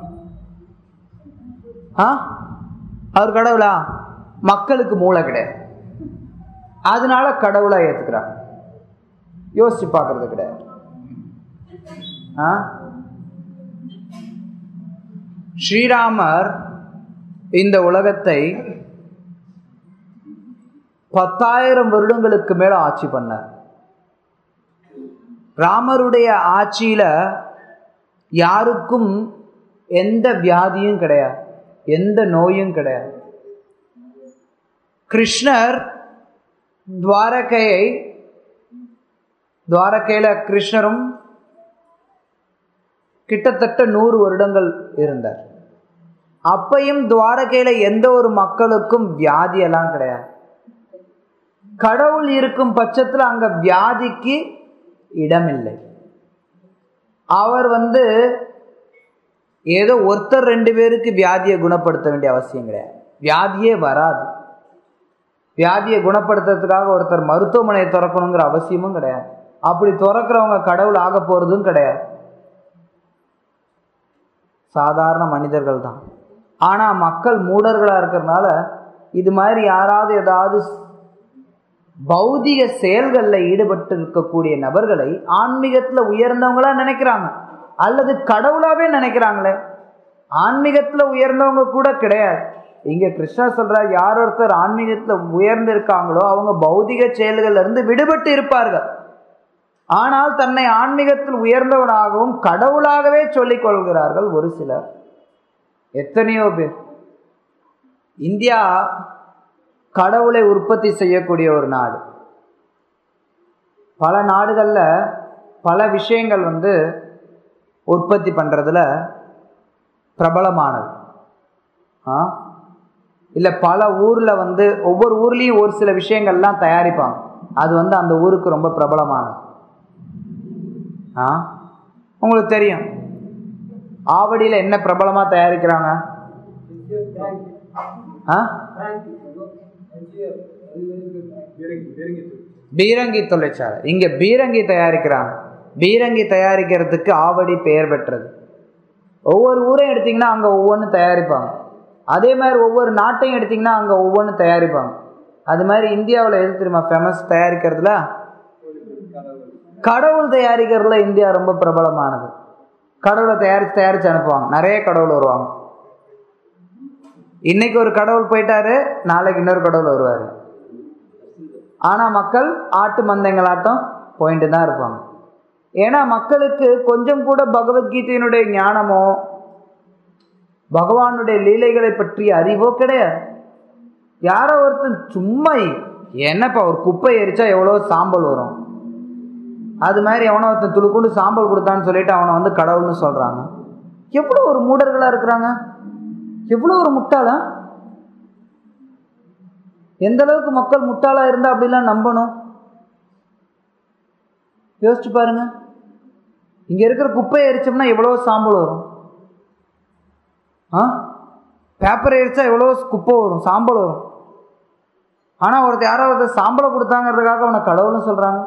ஆ அவர் கடவுளா மக்களுக்கு மூளை கிடையாது அதனால கடவுளா ஏத்துக்கிறாங்க யோசிச்சு பார்க்கறது கிடையாது ஆ ஸ்ரீராமர் இந்த உலகத்தை பத்தாயிரம் வருடங்களுக்கு மேல ஆட்சி பண்ணார் ராமருடைய ஆட்சியில யாருக்கும் எந்த வியாதியும் கிடையாது எந்த நோயும் கிடையாது கிருஷ்ணர் துவாரகையை துவாரகையில கிருஷ்ணரும் கிட்டத்தட்ட நூறு வருடங்கள் இருந்தார் அப்பையும் துவாரகையில எந்த ஒரு மக்களுக்கும் வியாதி எல்லாம் கிடையாது கடவுள் இருக்கும் பட்சத்துல அங்க வியாதிக்கு இடமில்லை அவர் வந்து ஏதோ ஒருத்தர் ரெண்டு பேருக்கு வியாதியை குணப்படுத்த வேண்டிய அவசியம் கிடையாது வியாதியே வராது வியாதியை குணப்படுத்துறதுக்காக ஒருத்தர் மருத்துவமனையை திறக்கணுங்கிற அவசியமும் கிடையாது அப்படி திறக்கிறவங்க கடவுள் ஆக போறதும் கிடையாது சாதாரண மனிதர்கள் தான் ஆனா மக்கள் மூடர்களா இருக்கிறதுனால இது மாதிரி யாராவது ஏதாவது பௌதிக செயல்களில் ஈடுபட்டு இருக்கக்கூடிய நபர்களை ஆன்மீகத்துல உயர்ந்தவங்களா நினைக்கிறாங்க அல்லது கடவுளாவே நினைக்கிறாங்களே ஆன்மீகத்துல உயர்ந்தவங்க கூட கிடையாது இங்க கிருஷ்ணர் சொல்றார் யார் ஒருத்தர் ஆன்மீகத்துல உயர்ந்து இருக்காங்களோ அவங்க பௌதிக செயல்கள்ல இருந்து விடுபட்டு இருப்பார்கள் ஆனால் தன்னை ஆன்மீகத்தில் உயர்ந்தவனாகவும் கடவுளாகவே சொல்லிக் கொள்கிறார்கள் ஒரு சிலர் எத்தனையோ பேர் இந்தியா கடவுளை உற்பத்தி செய்யக்கூடிய ஒரு நாடு பல நாடுகளில் பல விஷயங்கள் வந்து உற்பத்தி பண்ணுறதுல பிரபலமானது ஆ இல்லை பல ஊரில் வந்து ஒவ்வொரு ஊர்லேயும் ஒரு சில விஷயங்கள்லாம் தயாரிப்பாங்க அது வந்து அந்த ஊருக்கு ரொம்ப பிரபலமானது ஆ உங்களுக்கு தெரியும் ஆவடியில் என்ன பிரபலமாக தயாரிக்கிறாங்க ஆ பீரங்கி தொழிற்சாலை இங்க பீரங்கி தயாரிக்கிறாங்க பீரங்கி தயாரிக்கிறதுக்கு ஆவடி பெயர் பெற்றது ஒவ்வொரு ஊரையும் எடுத்தீங்கன்னா அங்க ஒவ்வொன்று தயாரிப்பாங்க அதே மாதிரி ஒவ்வொரு நாட்டையும் எடுத்தீங்கன்னா அங்க ஒவ்வொன்று தயாரிப்பாங்க அது மாதிரி இந்தியாவில் எது தெரியுமா ஃபேமஸ் தயாரிக்கிறதுல கடவுள் தயாரிக்கிறதுல இந்தியா ரொம்ப பிரபலமானது கடவுளை தயாரிச்சு தயாரிச்சு அனுப்புவாங்க நிறைய கடவுள் வருவாங்க இன்னைக்கு ஒரு கடவுள் போயிட்டாரு நாளைக்கு இன்னொரு கடவுள் வருவாரு ஆனா மக்கள் ஆட்டு மந்தைங்களாட்டம் போயிட்டு தான் இருப்பாங்க ஏன்னா மக்களுக்கு கொஞ்சம் கூட பகவத்கீதையினுடைய ஞானமோ பகவானுடைய லீலைகளை பற்றிய அறிவோ கிடையாது யாரோ ஒருத்தன் சும்மா என்னப்பா ஒரு குப்பை எரிச்சா எவ்வளோ சாம்பல் வரும் அது மாதிரி எவனோ ஒருத்தன் துளுக்குண்டு சாம்பல் கொடுத்தான்னு சொல்லிட்டு அவனை வந்து கடவுள்னு சொல்றாங்க எவ்வளோ ஒரு மூடர்களா இருக்கிறாங்க எவ்வளோ ஒரு முட்டாளா எந்த அளவுக்கு மக்கள் முட்டாளா இருந்தா அப்படிலாம் நம்பணும் யோசிச்சு பாருங்க இங்க இருக்கிற குப்பையை எரிச்சோம்னா எவ்வளவு சாம்பல் வரும் ஆ பேப்பர் எரிச்சா எவ்வளோ குப்பை வரும் சாம்பல் வரும் ஆனா ஒருத்தர் யாரோ ஒருத்தர் சாம்பலை கொடுத்தாங்கிறதுக்காக அவனை கடவுள்னு சொல்றாங்க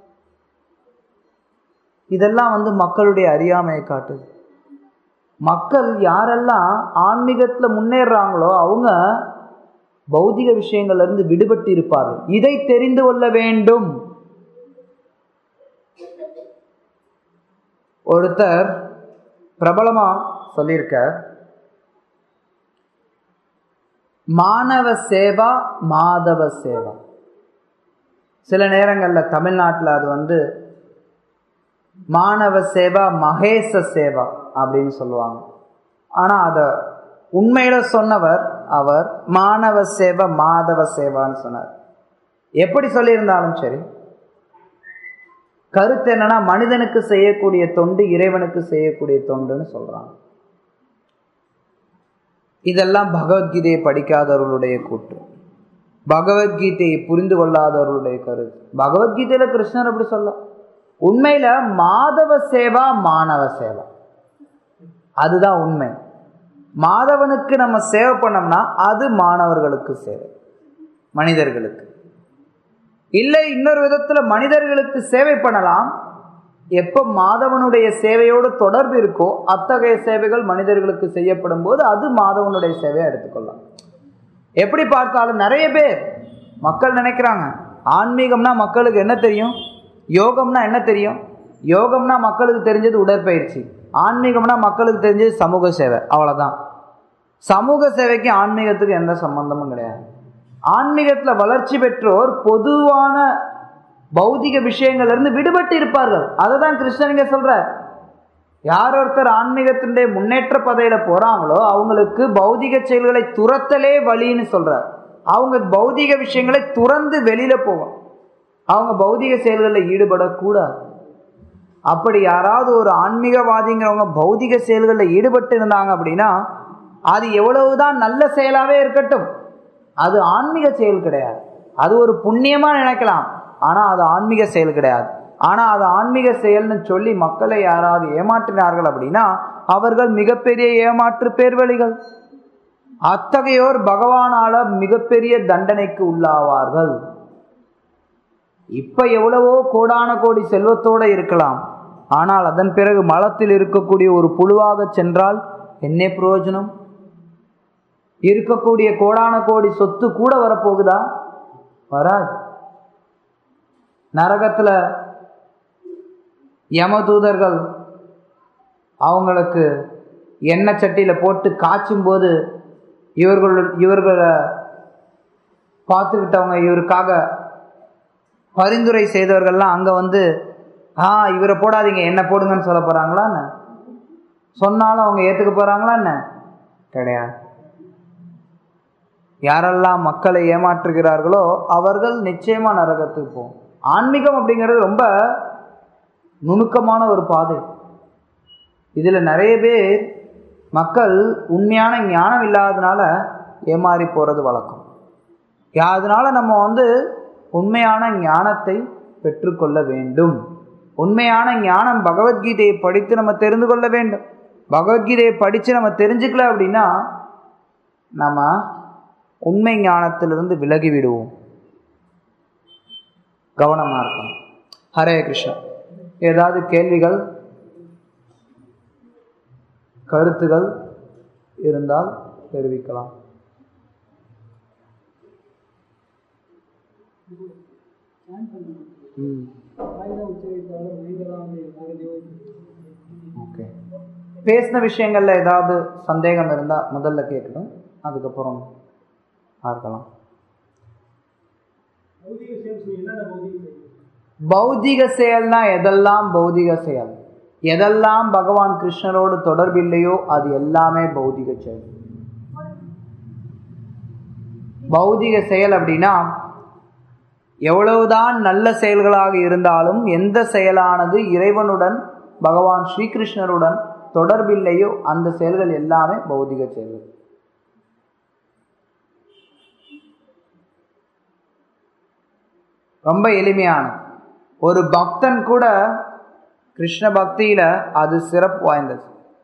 இதெல்லாம் வந்து மக்களுடைய அறியாமையை காட்டுது மக்கள் யாரெல்லாம் ஆன்மீகத்துல முன்னேறாங்களோ அவங்க பௌதிக விஷயங்கள்ல இருந்து விடுபட்டு இருப்பார்கள் இதை தெரிந்து கொள்ள வேண்டும் ஒருத்தர் பிரபலமா சொல்லியிருக்க மாணவ சேவா மாதவ சேவா சில நேரங்களில் தமிழ்நாட்டில் அது வந்து மாணவ சேவா மகேச சேவா அப்படின்னு சொல்லுவாங்க ஆனால் அதை உண்மையில சொன்னவர் அவர் மாணவ சேவா மாதவ சேவான்னு சொன்னார் எப்படி சொல்லியிருந்தாலும் சரி கருத்து என்னன்னா மனிதனுக்கு செய்யக்கூடிய தொண்டு இறைவனுக்கு செய்யக்கூடிய தொண்டுன்னு சொல்றாங்க இதெல்லாம் பகவத்கீதையை படிக்காதவர்களுடைய கூற்று பகவத்கீதையை புரிந்து கொள்ளாதவர்களுடைய கருத்து பகவத்கீதையில கிருஷ்ணர் அப்படி சொல்ல உண்மையில மாதவ சேவா மாணவ சேவா அதுதான் உண்மை மாதவனுக்கு நம்ம சேவை பண்ணோம்னா அது மாணவர்களுக்கு சேவை மனிதர்களுக்கு இல்லை இன்னொரு விதத்துல மனிதர்களுக்கு சேவை பண்ணலாம் எப்போ மாதவனுடைய சேவையோடு தொடர்பு இருக்கோ அத்தகைய சேவைகள் மனிதர்களுக்கு செய்யப்படும் போது அது மாதவனுடைய சேவையை எடுத்துக்கொள்ளலாம் எப்படி பார்த்தாலும் நிறைய பேர் மக்கள் நினைக்கிறாங்க ஆன்மீகம்னா மக்களுக்கு என்ன தெரியும் யோகம்னா என்ன தெரியும் யோகம்னா மக்களுக்கு தெரிஞ்சது உடற்பயிற்சி ஆன்மீகம்னா மக்களுக்கு தெரிஞ்சது சமூக சேவை அவ்வளோதான் சமூக சேவைக்கு ஆன்மீகத்துக்கு எந்த சம்பந்தமும் கிடையாது ஆன்மீகத்தில் வளர்ச்சி பெற்றோர் பொதுவான பௌதிக விஷயங்கள்ல இருந்து விடுபட்டு இருப்பார்கள் அதை தான் கிருஷ்ணன் இங்க சொல்ற யார் ஒருத்தர் ஆன்மீகத்தினுடைய முன்னேற்ற பதையில போறாங்களோ அவங்களுக்கு பௌதிக செயல்களை துரத்தலே வழின்னு சொல்றார் அவங்க பௌதிக விஷயங்களை துறந்து வெளியில போகும் அவங்க பௌதிக செயல்களில் ஈடுபடக்கூடாது அப்படி யாராவது ஒரு ஆன்மீகவாதிங்கிறவங்க பௌதிக செயல்களில் ஈடுபட்டு இருந்தாங்க அப்படின்னா அது எவ்வளவுதான் நல்ல செயலாவே இருக்கட்டும் அது ஆன்மீக செயல் கிடையாது அது ஒரு புண்ணியமா நினைக்கலாம் ஆனா அது ஆன்மீக செயல் கிடையாது ஆனா அது ஆன்மீக செயல்னு சொல்லி மக்களை யாராவது ஏமாற்றினார்கள் அப்படின்னா அவர்கள் மிகப்பெரிய ஏமாற்று பேர்வழிகள் அத்தகையோர் பகவானால மிகப்பெரிய தண்டனைக்கு உள்ளாவார்கள் இப்ப எவ்வளவோ கோடான கோடி செல்வத்தோட இருக்கலாம் ஆனால் அதன் பிறகு மலத்தில் இருக்கக்கூடிய ஒரு புழுவாக சென்றால் என்ன பிரயோஜனம் இருக்கக்கூடிய கோடான கோடி சொத்து கூட வரப்போகுதா வராது நரகத்துல யமதூதர்கள் அவங்களுக்கு எண்ணெய் சட்டியில போட்டு காய்ச்சும் போது இவர்கள் இவர்களை பார்த்துக்கிட்டவங்க இவருக்காக பரிந்துரை செய்தவர்கள்லாம் அங்க வந்து ஆ இவரை போடாதீங்க என்ன போடுங்கன்னு சொல்ல போறாங்களா என்ன சொன்னாலும் அவங்க ஏத்துக்க போறாங்களா என்ன கிடையாது யாரெல்லாம் மக்களை ஏமாற்றுகிறார்களோ அவர்கள் நிச்சயமா நரகத்துக்கு போகும் ஆன்மீகம் அப்படிங்கிறது ரொம்ப நுணுக்கமான ஒரு பாதை இதுல நிறைய பேர் மக்கள் உண்மையான ஞானம் இல்லாததுனால ஏமாறி போறது வழக்கம் அதனால நம்ம வந்து உண்மையான ஞானத்தை பெற்றுக்கொள்ள வேண்டும் உண்மையான ஞானம் பகவத்கீதையை படித்து நம்ம தெரிந்து கொள்ள வேண்டும் பகவத்கீதையை படித்து நம்ம தெரிஞ்சுக்கல அப்படின்னா நம்ம உண்மை ஞானத்திலிருந்து விலகி விடுவோம் கவனமாக இருக்கணும் ஹரே கிருஷ்ணா ஏதாவது கேள்விகள் கருத்துகள் இருந்தால் தெரிவிக்கலாம் ஓகே பேசின விஷயங்கள்ல ஏதாவது சந்தேகம் இருந்தா முதல்ல கேட்கணும் அதுக்கப்புறம் பார்க்கலாம் பௌதிக செயல்னா எதெல்லாம் பௌதிக செயல் எதெல்லாம் பகவான் கிருஷ்ணரோடு தொடர்பில்லையோ அது எல்லாமே பௌதிக செயல் பௌதிக செயல் அப்படின்னா எவ்வளவுதான் நல்ல செயல்களாக இருந்தாலும் எந்த செயலானது இறைவனுடன் பகவான் ஸ்ரீகிருஷ்ணருடன் தொடர்பில்லையோ அந்த செயல்கள் எல்லாமே பௌதிக செயல்கள் ரொம்ப எளிமையான ஒரு பக்தன் கூட கிருஷ்ண பக்தியில அது சிறப்பு வாய்ந்தது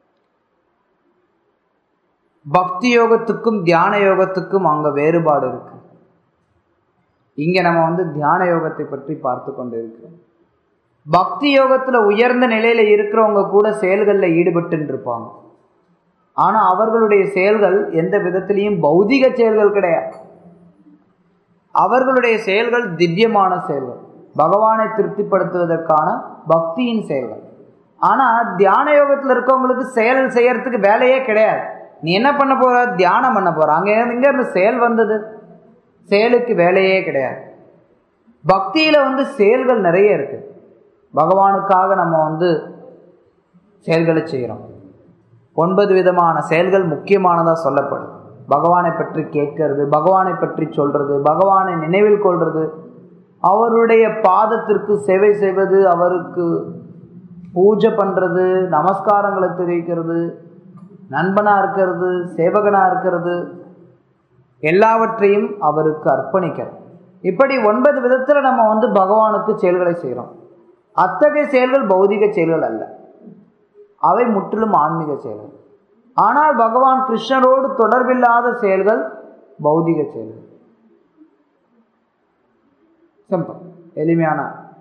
பக்தி யோகத்துக்கும் தியான யோகத்துக்கும் அங்க வேறுபாடு இருக்கு இங்க நம்ம வந்து தியான யோகத்தை பற்றி பார்த்து கொண்டு இருக்கிறோம் பக்தி யோகத்துல உயர்ந்த நிலையில இருக்கிறவங்க கூட செயல்களில் ஈடுபட்டு இருப்பாங்க ஆனா அவர்களுடைய செயல்கள் எந்த விதத்திலையும் பௌதிக செயல்கள் கிடையாது அவர்களுடைய செயல்கள் திவ்யமான செயல்கள் பகவானை திருப்திப்படுத்துவதற்கான பக்தியின் செயல்கள் ஆனா தியான யோகத்துல இருக்கவங்களுக்கு செயல் செய்யறதுக்கு வேலையே கிடையாது நீ என்ன பண்ண போற தியானம் பண்ண போற அங்க எங்க இருந்து செயல் வந்தது செயலுக்கு வேலையே கிடையாது பக்தியில வந்து செயல்கள் நிறைய இருக்கு பகவானுக்காக நம்ம வந்து செயல்களை செய்கிறோம் ஒன்பது விதமான செயல்கள் முக்கியமானதாக சொல்லப்படும் பகவானை பற்றி கேட்கறது பகவானை பற்றி சொல்றது பகவானை நினைவில் கொள்வது அவருடைய பாதத்திற்கு சேவை செய்வது அவருக்கு பூஜை பண்ணுறது நமஸ்காரங்களை தெரிவிக்கிறது நண்பனாக இருக்கிறது சேவகனாக இருக்கிறது எல்லாவற்றையும் அவருக்கு அர்ப்பணிக்கிறது இப்படி ஒன்பது விதத்தில் நம்ம வந்து பகவானுக்கு செயல்களை செய்கிறோம் அத்தகைய செயல்கள் பௌதிக செயல்கள் அல்ல அவை முற்றிலும் ஆன்மீக செயல்கள் ஆனால் பகவான் கிருஷ்ணரோடு தொடர்பில்லாத செயல்கள் பௌதிக செயல்கள் சிம்பிள் எளிமையான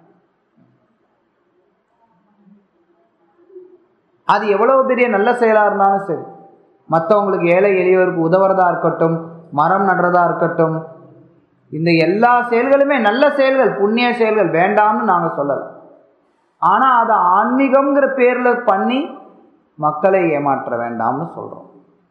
அது எவ்வளவு பெரிய நல்ல செயலாக இருந்தாலும் சரி மற்றவங்களுக்கு ஏழை எளியவருக்கு உதவுறதா இருக்கட்டும் மரம் நடுறதா இருக்கட்டும் இந்த எல்லா செயல்களுமே நல்ல செயல்கள் புண்ணிய செயல்கள் வேண்டாம்னு நாங்கள் சொல்லலை ஆனால் அதை ஆன்மீகம்ங்கிற பேரில் பண்ணி மக்களை ஏமாற்ற வேண்டாம்னு சொல்கிறோம்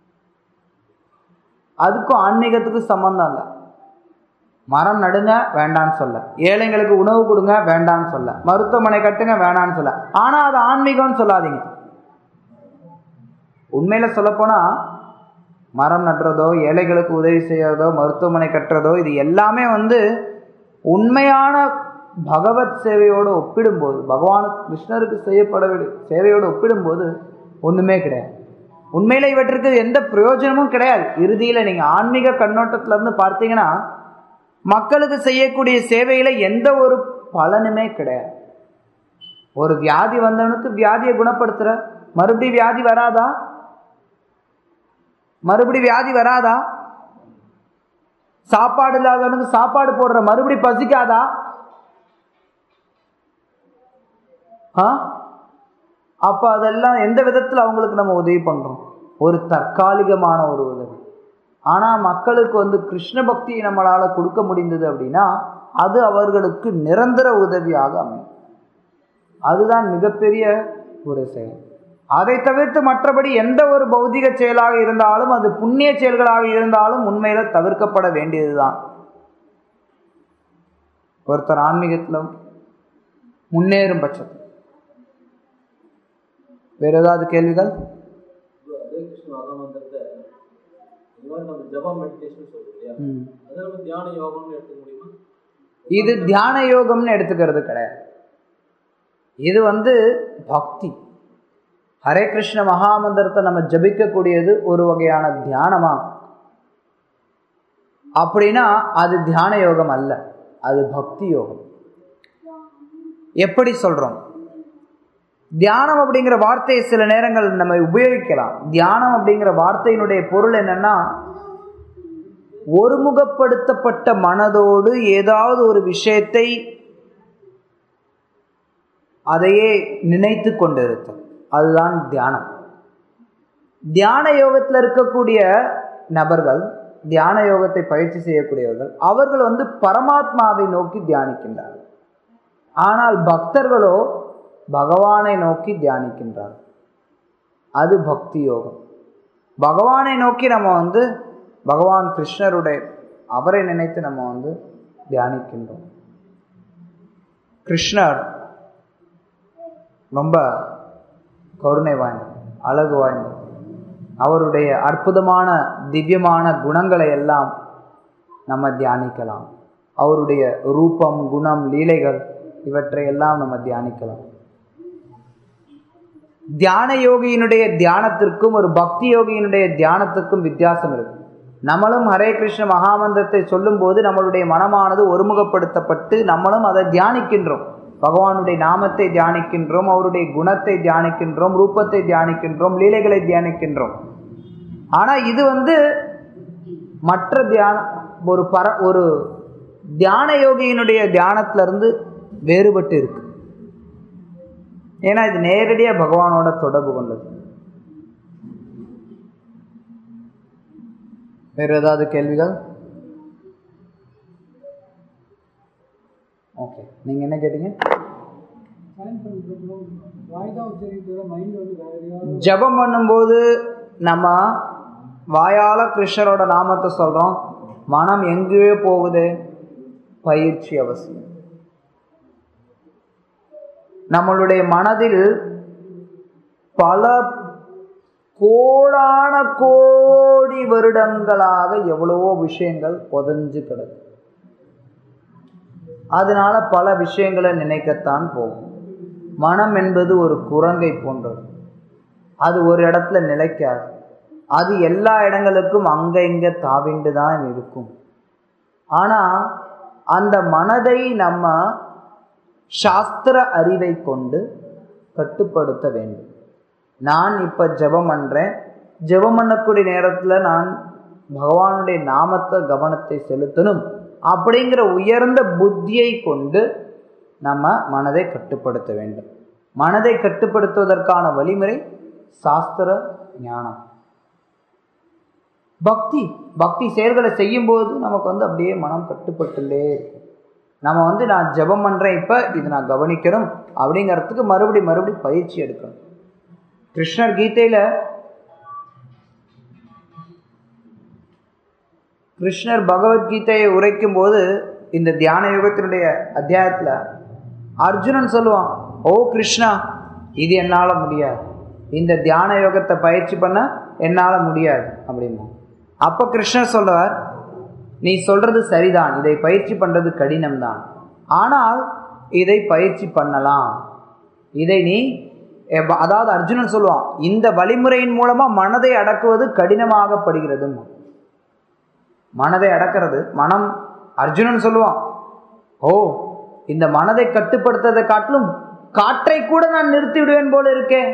அதுக்கும் ஆன்மீகத்துக்கும் சம்மந்தம் இல்லை மரம் நடுங்க வேண்டான்னு சொல்ல ஏழைங்களுக்கு உணவு கொடுங்க வேண்டான்னு சொல்ல மருத்துவமனை கட்டுங்க வேண்டான்னு சொல்ல ஆனால் அது ஆன்மீகம்னு சொல்லாதீங்க உண்மையில் சொல்லப்போனால் மரம் நடுறதோ ஏழைகளுக்கு உதவி செய்யறதோ மருத்துவமனை கட்டுறதோ இது எல்லாமே வந்து உண்மையான பகவத் சேவையோடு ஒப்பிடும்போது பகவான் கிருஷ்ணருக்கு செய்யப்பட வேண்டிய சேவையோடு ஒப்பிடும்போது ஒன்றுமே கிடையாது உண்மையில் இவற்றுக்கு எந்த பிரயோஜனமும் கிடையாது இறுதியில் நீங்கள் ஆன்மீக கண்ணோட்டத்திலேருந்து பார்த்தீங்கன்னா மக்களுக்கு செய்யக்கூடிய சேவையில் எந்த ஒரு பலனுமே கிடையாது ஒரு வியாதி வந்தவனுக்கு வியாதியை குணப்படுத்துகிற மறுபடியும் வியாதி வராதா மறுபடி வியாதி வராதா சாப்பாடு இல்லாதவனுக்கு சாப்பாடு போடுற மறுபடி பசிக்காதா ஆ அப்போ அதெல்லாம் எந்த விதத்தில் அவங்களுக்கு நம்ம உதவி பண்ணுறோம் ஒரு தற்காலிகமான ஒரு உதவி ஆனால் மக்களுக்கு வந்து கிருஷ்ண பக்தியை நம்மளால் கொடுக்க முடிந்தது அப்படின்னா அது அவர்களுக்கு நிரந்தர உதவியாக அமையும் அதுதான் மிகப்பெரிய ஒரு செயல் அதை தவிர்த்து மற்றபடி எந்த ஒரு பௌதிக செயலாக இருந்தாலும் அது புண்ணிய செயல்களாக இருந்தாலும் உண்மையில தவிர்க்கப்பட வேண்டியதுதான் ஒருத்தர் ஆன்மீகத்தில் முன்னேறும் பட்சத்தில் வேற ஏதாவது கேள்விகள் அதே கிருஷ்ண மகாமந்திரத்தை இந்த மாதிரி நம்ம ஜபம் மெடிடேஷன் சொல்றோம் இல்லையா ம். அதை நம்ம தியான யோகம்னு எடுத்துக்க முடியுமா இது தியான யோகம்னு எடுத்துக்கிறது கிடையாது இது வந்து பக்தி ஹரே கிருஷ்ண மகாமந்திரத்தை நம்ம ஜபிக்கக்கூடியது ஒரு வகையான தியானமா அப்படின்னா அது தியான யோகம் அல்ல அது பக்தி யோகம் எப்படி சொல்றோம் தியானம் அப்படிங்கிற வார்த்தையை சில நேரங்கள் நம்ம உபயோகிக்கலாம் தியானம் அப்படிங்கிற வார்த்தையினுடைய பொருள் என்னன்னா ஒருமுகப்படுத்தப்பட்ட மனதோடு ஏதாவது ஒரு விஷயத்தை அதையே நினைத்து கொண்டிருத்தல் அதுதான் தியானம் தியான யோகத்தில் இருக்கக்கூடிய நபர்கள் தியான யோகத்தை பயிற்சி செய்யக்கூடியவர்கள் அவர்கள் வந்து பரமாத்மாவை நோக்கி தியானிக்கின்றார்கள் ஆனால் பக்தர்களோ பகவானை நோக்கி தியானிக்கின்றார்கள் அது பக்தி யோகம் பகவானை நோக்கி நம்ம வந்து பகவான் கிருஷ்ணருடைய அவரை நினைத்து நம்ம வந்து தியானிக்கின்றோம் கிருஷ்ணர் ரொம்ப கருணை வாய்ந்தவர் அழகு வாய்ந்தவர் அவருடைய அற்புதமான திவ்யமான குணங்களை எல்லாம் நம்ம தியானிக்கலாம் அவருடைய ரூபம் குணம் லீலைகள் இவற்றை எல்லாம் நம்ம தியானிக்கலாம் தியான யோகியினுடைய தியானத்திற்கும் ஒரு பக்தி யோகியினுடைய தியானத்துக்கும் வித்தியாசம் இருக்கு நம்மளும் ஹரே கிருஷ்ண மகாமந்திரத்தை சொல்லும்போது நம்மளுடைய மனமானது ஒருமுகப்படுத்தப்பட்டு நம்மளும் அதை தியானிக்கின்றோம் பகவானுடைய நாமத்தை தியானிக்கின்றோம் அவருடைய குணத்தை தியானிக்கின்றோம் ரூபத்தை தியானிக்கின்றோம் லீலைகளை தியானிக்கின்றோம் ஆனால் இது வந்து மற்ற தியான ஒரு பர ஒரு தியான யோகியினுடைய தியானத்திலிருந்து வேறுபட்டு இருக்கு ஏன்னா இது நேரடியாக பகவானோட தொடர்பு கொண்டது வேறு ஏதாவது கேள்விகள் ஓகே நீங்கள் என்ன கேட்டீங்க சைன் பண்ணுறப்போ வாய்தா உச்சரிக்கிறத மைண்ட் வந்து வேற எதையாவது ஜெபம் பண்ணும்போது நம்ம வாயால கிருஷ்ணரோட நாமத்தை சொல்கிறோம் மனம் எங்கேயோ போகுது பயிற்சி அவசியம் நம்மளுடைய மனதில் பல கோடான கோடி வருடங்களாக எவ்வளவோ விஷயங்கள் புதஞ்சு கிடக்கு அதனால பல விஷயங்களை நினைக்கத்தான் போகும் மனம் என்பது ஒரு குரங்கை போன்றது அது ஒரு இடத்துல நிலைக்காது அது எல்லா இடங்களுக்கும் அங்க இங்க தாவிண்டு தான் இருக்கும் ஆனா அந்த மனதை நம்ம சாஸ்திர அறிவை கொண்டு கட்டுப்படுத்த வேண்டும் நான் இப்போ ஜெபம் பண்ணுறேன் ஜெபம் பண்ணக்கூடிய நேரத்தில் நான் பகவானுடைய நாமத்தை கவனத்தை செலுத்தணும் அப்படிங்கிற உயர்ந்த புத்தியை கொண்டு நம்ம மனதை கட்டுப்படுத்த வேண்டும் மனதை கட்டுப்படுத்துவதற்கான வழிமுறை சாஸ்திர ஞானம் பக்தி பக்தி செயல்களை செய்யும்போது நமக்கு வந்து அப்படியே மனம் கட்டுப்பட்டுலே இருக்கும் நம்ம வந்து நான் ஜெபம் பண்ணுறேன் இப்போ இது நான் கவனிக்கணும் அப்படிங்கிறதுக்கு மறுபடி மறுபடி பயிற்சி எடுக்கணும் கிருஷ்ணர் கீதையில் கிருஷ்ணர் பகவத்கீதையை உரைக்கும் போது இந்த தியான யுகத்தினுடைய அத்தியாயத்தில் அர்ஜுனன் சொல்லுவான் ஓ கிருஷ்ணா இது என்னால் முடியாது இந்த தியான யோகத்தை பயிற்சி பண்ண என்னால் முடியாது அப்படிமா அப்போ கிருஷ்ணர் சொல்றார் நீ சொல்றது சரிதான் இதை பயிற்சி பண்றது கடினம்தான் ஆனால் இதை பயிற்சி பண்ணலாம் இதை நீ எவ்வ- அதாவது அர்ஜுனன் சொல்லுவான் இந்த வழிமுறையின் மூலமா மனதை அடக்குவது கடினமாகப்படுகிறது மனதை அடக்கிறது மனம் அர்ஜுனன் சொல்லுவான் ஓ இந்த மனதை கட்டுப்படுத்துறதை காட்டிலும் காற்றை கூட நான் நிறுத்தி விடுவேன் போல இருக்கேன்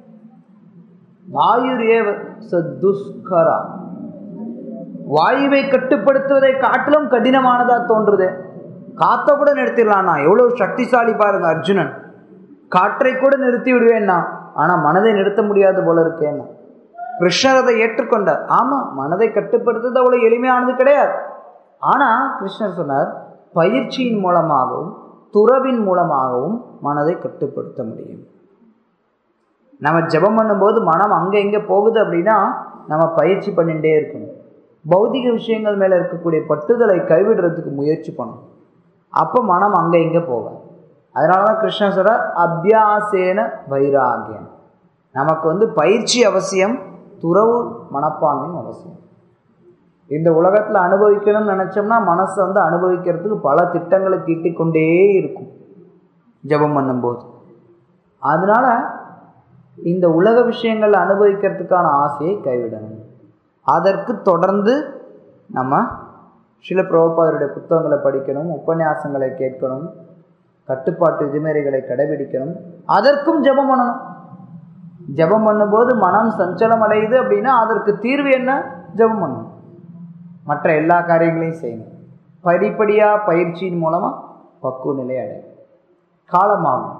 வாயுரேவ சதுஷ்கரா வாயுவை கட்டுப்படுத்துவதை காட்டிலும் கடினமானதா தோன்றுது காத்த கூட நிறுத்திடலாம்னா எவ்வளவு சக்திசாலி பாருங்க அர்ஜுனன் காற்றை கூட நிறுத்தி விடுவேன்னா ஆனா மனதை நிறுத்த முடியாது போல இருக்கேன்னா கிருஷ்ணர் அதை ஏற்றுக்கொண்டார் ஆமா மனதை கட்டுப்படுத்துறது அவ்வளவு எளிமையானது கிடையாது ஆனா கிருஷ்ணர் சொன்னார் பயிற்சியின் மூலமாகவும் துறவின் மூலமாகவும் மனதை கட்டுப்படுத்த முடியும் நம்ம ஜெபம் பண்ணும்போது மனம் அங்கே இங்கே போகுது அப்படின்னா நம்ம பயிற்சி பண்ணிகிட்டே இருக்கணும் பௌதிக விஷயங்கள் மேலே இருக்கக்கூடிய பட்டுதலை கைவிடுறதுக்கு முயற்சி பண்ணணும் அப்போ மனம் அங்கே இங்கே போகாது அதனால தான் கிருஷ்ணன் சொல்கிறார் அபியாசேன வைராகியம் நமக்கு வந்து பயிற்சி அவசியம் துறவு மனப்பான்மையும் அவசியம் இந்த உலகத்தில் அனுபவிக்கணும்னு நினச்சோம்னா மனசை வந்து அனுபவிக்கிறதுக்கு பல திட்டங்களை தீட்டிக் கொண்டே இருக்கும் ஜெபம் பண்ணும்போது அதனால இந்த உலக விஷயங்களை அனுபவிக்கிறதுக்கான ஆசையை கைவிடணும் அதற்கு தொடர்ந்து நம்ம சில பிரபுபாதருடைய புத்தகங்களை படிக்கணும் உபன்யாசங்களை கேட்கணும் கட்டுப்பாட்டு விதிமுறைகளை கடைபிடிக்கணும் அதற்கும் ஜெபம் பண்ணணும் ஜெபம் பண்ணும்போது மனம் சஞ்சலம் அடையுது அப்படின்னா அதற்கு தீர்வு என்ன ஜெபம் பண்ணணும் மற்ற எல்லா காரியங்களையும் செய்யணும் படிப்படியாக பயிற்சியின் மூலமாக பக்குவ நிலை அடையும் காலமாகும்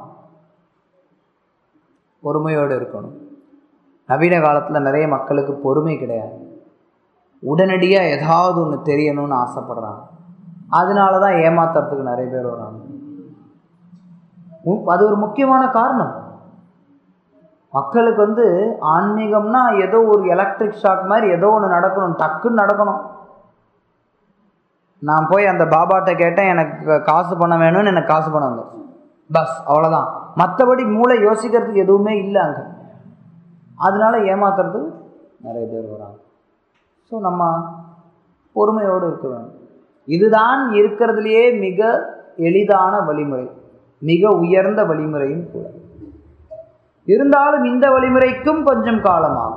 பொறுமையோடு இருக்கணும் நவீன காலத்தில் நிறைய மக்களுக்கு பொறுமை கிடையாது உடனடியாக ஏதாவது ஒன்று தெரியணும்னு ஆசைப்படுறாங்க அதனால தான் ஏமாத்துறதுக்கு நிறைய பேர் வராங்க உ- அது ஒரு முக்கியமான காரணம் மக்களுக்கு வந்து ஆன்மீகம்னா ஏதோ ஒரு எலக்ட்ரிக் ஷாக் மாதிரி ஏதோ ஒன்று நடக்கணும் டக்குன்னு நடக்கணும் நான் போய் அந்த பாபாட்ட கேட்டேன் எனக்கு காசு பணம் வேணும்னு எனக்கு காசு பணம் வந்து பஸ் அவ்வளோதான் மற்றபடி மூளை யோசிக்கிறதுக்கு எதுவுமே இல்லை அங்கே அதனால ஏமாத்துறதுக்கு நிறைய பேர் வராங்க ஸோ நம்ம பொறுமையோடு இருக்க வேண்டும் இதுதான் இருக்கிறதுலையே மிக எளிதான வழிமுறை மிக உயர்ந்த வழிமுறையும் கூட இருந்தாலும் இந்த வழிமுறைக்கும் கொஞ்சம் காலமாகும்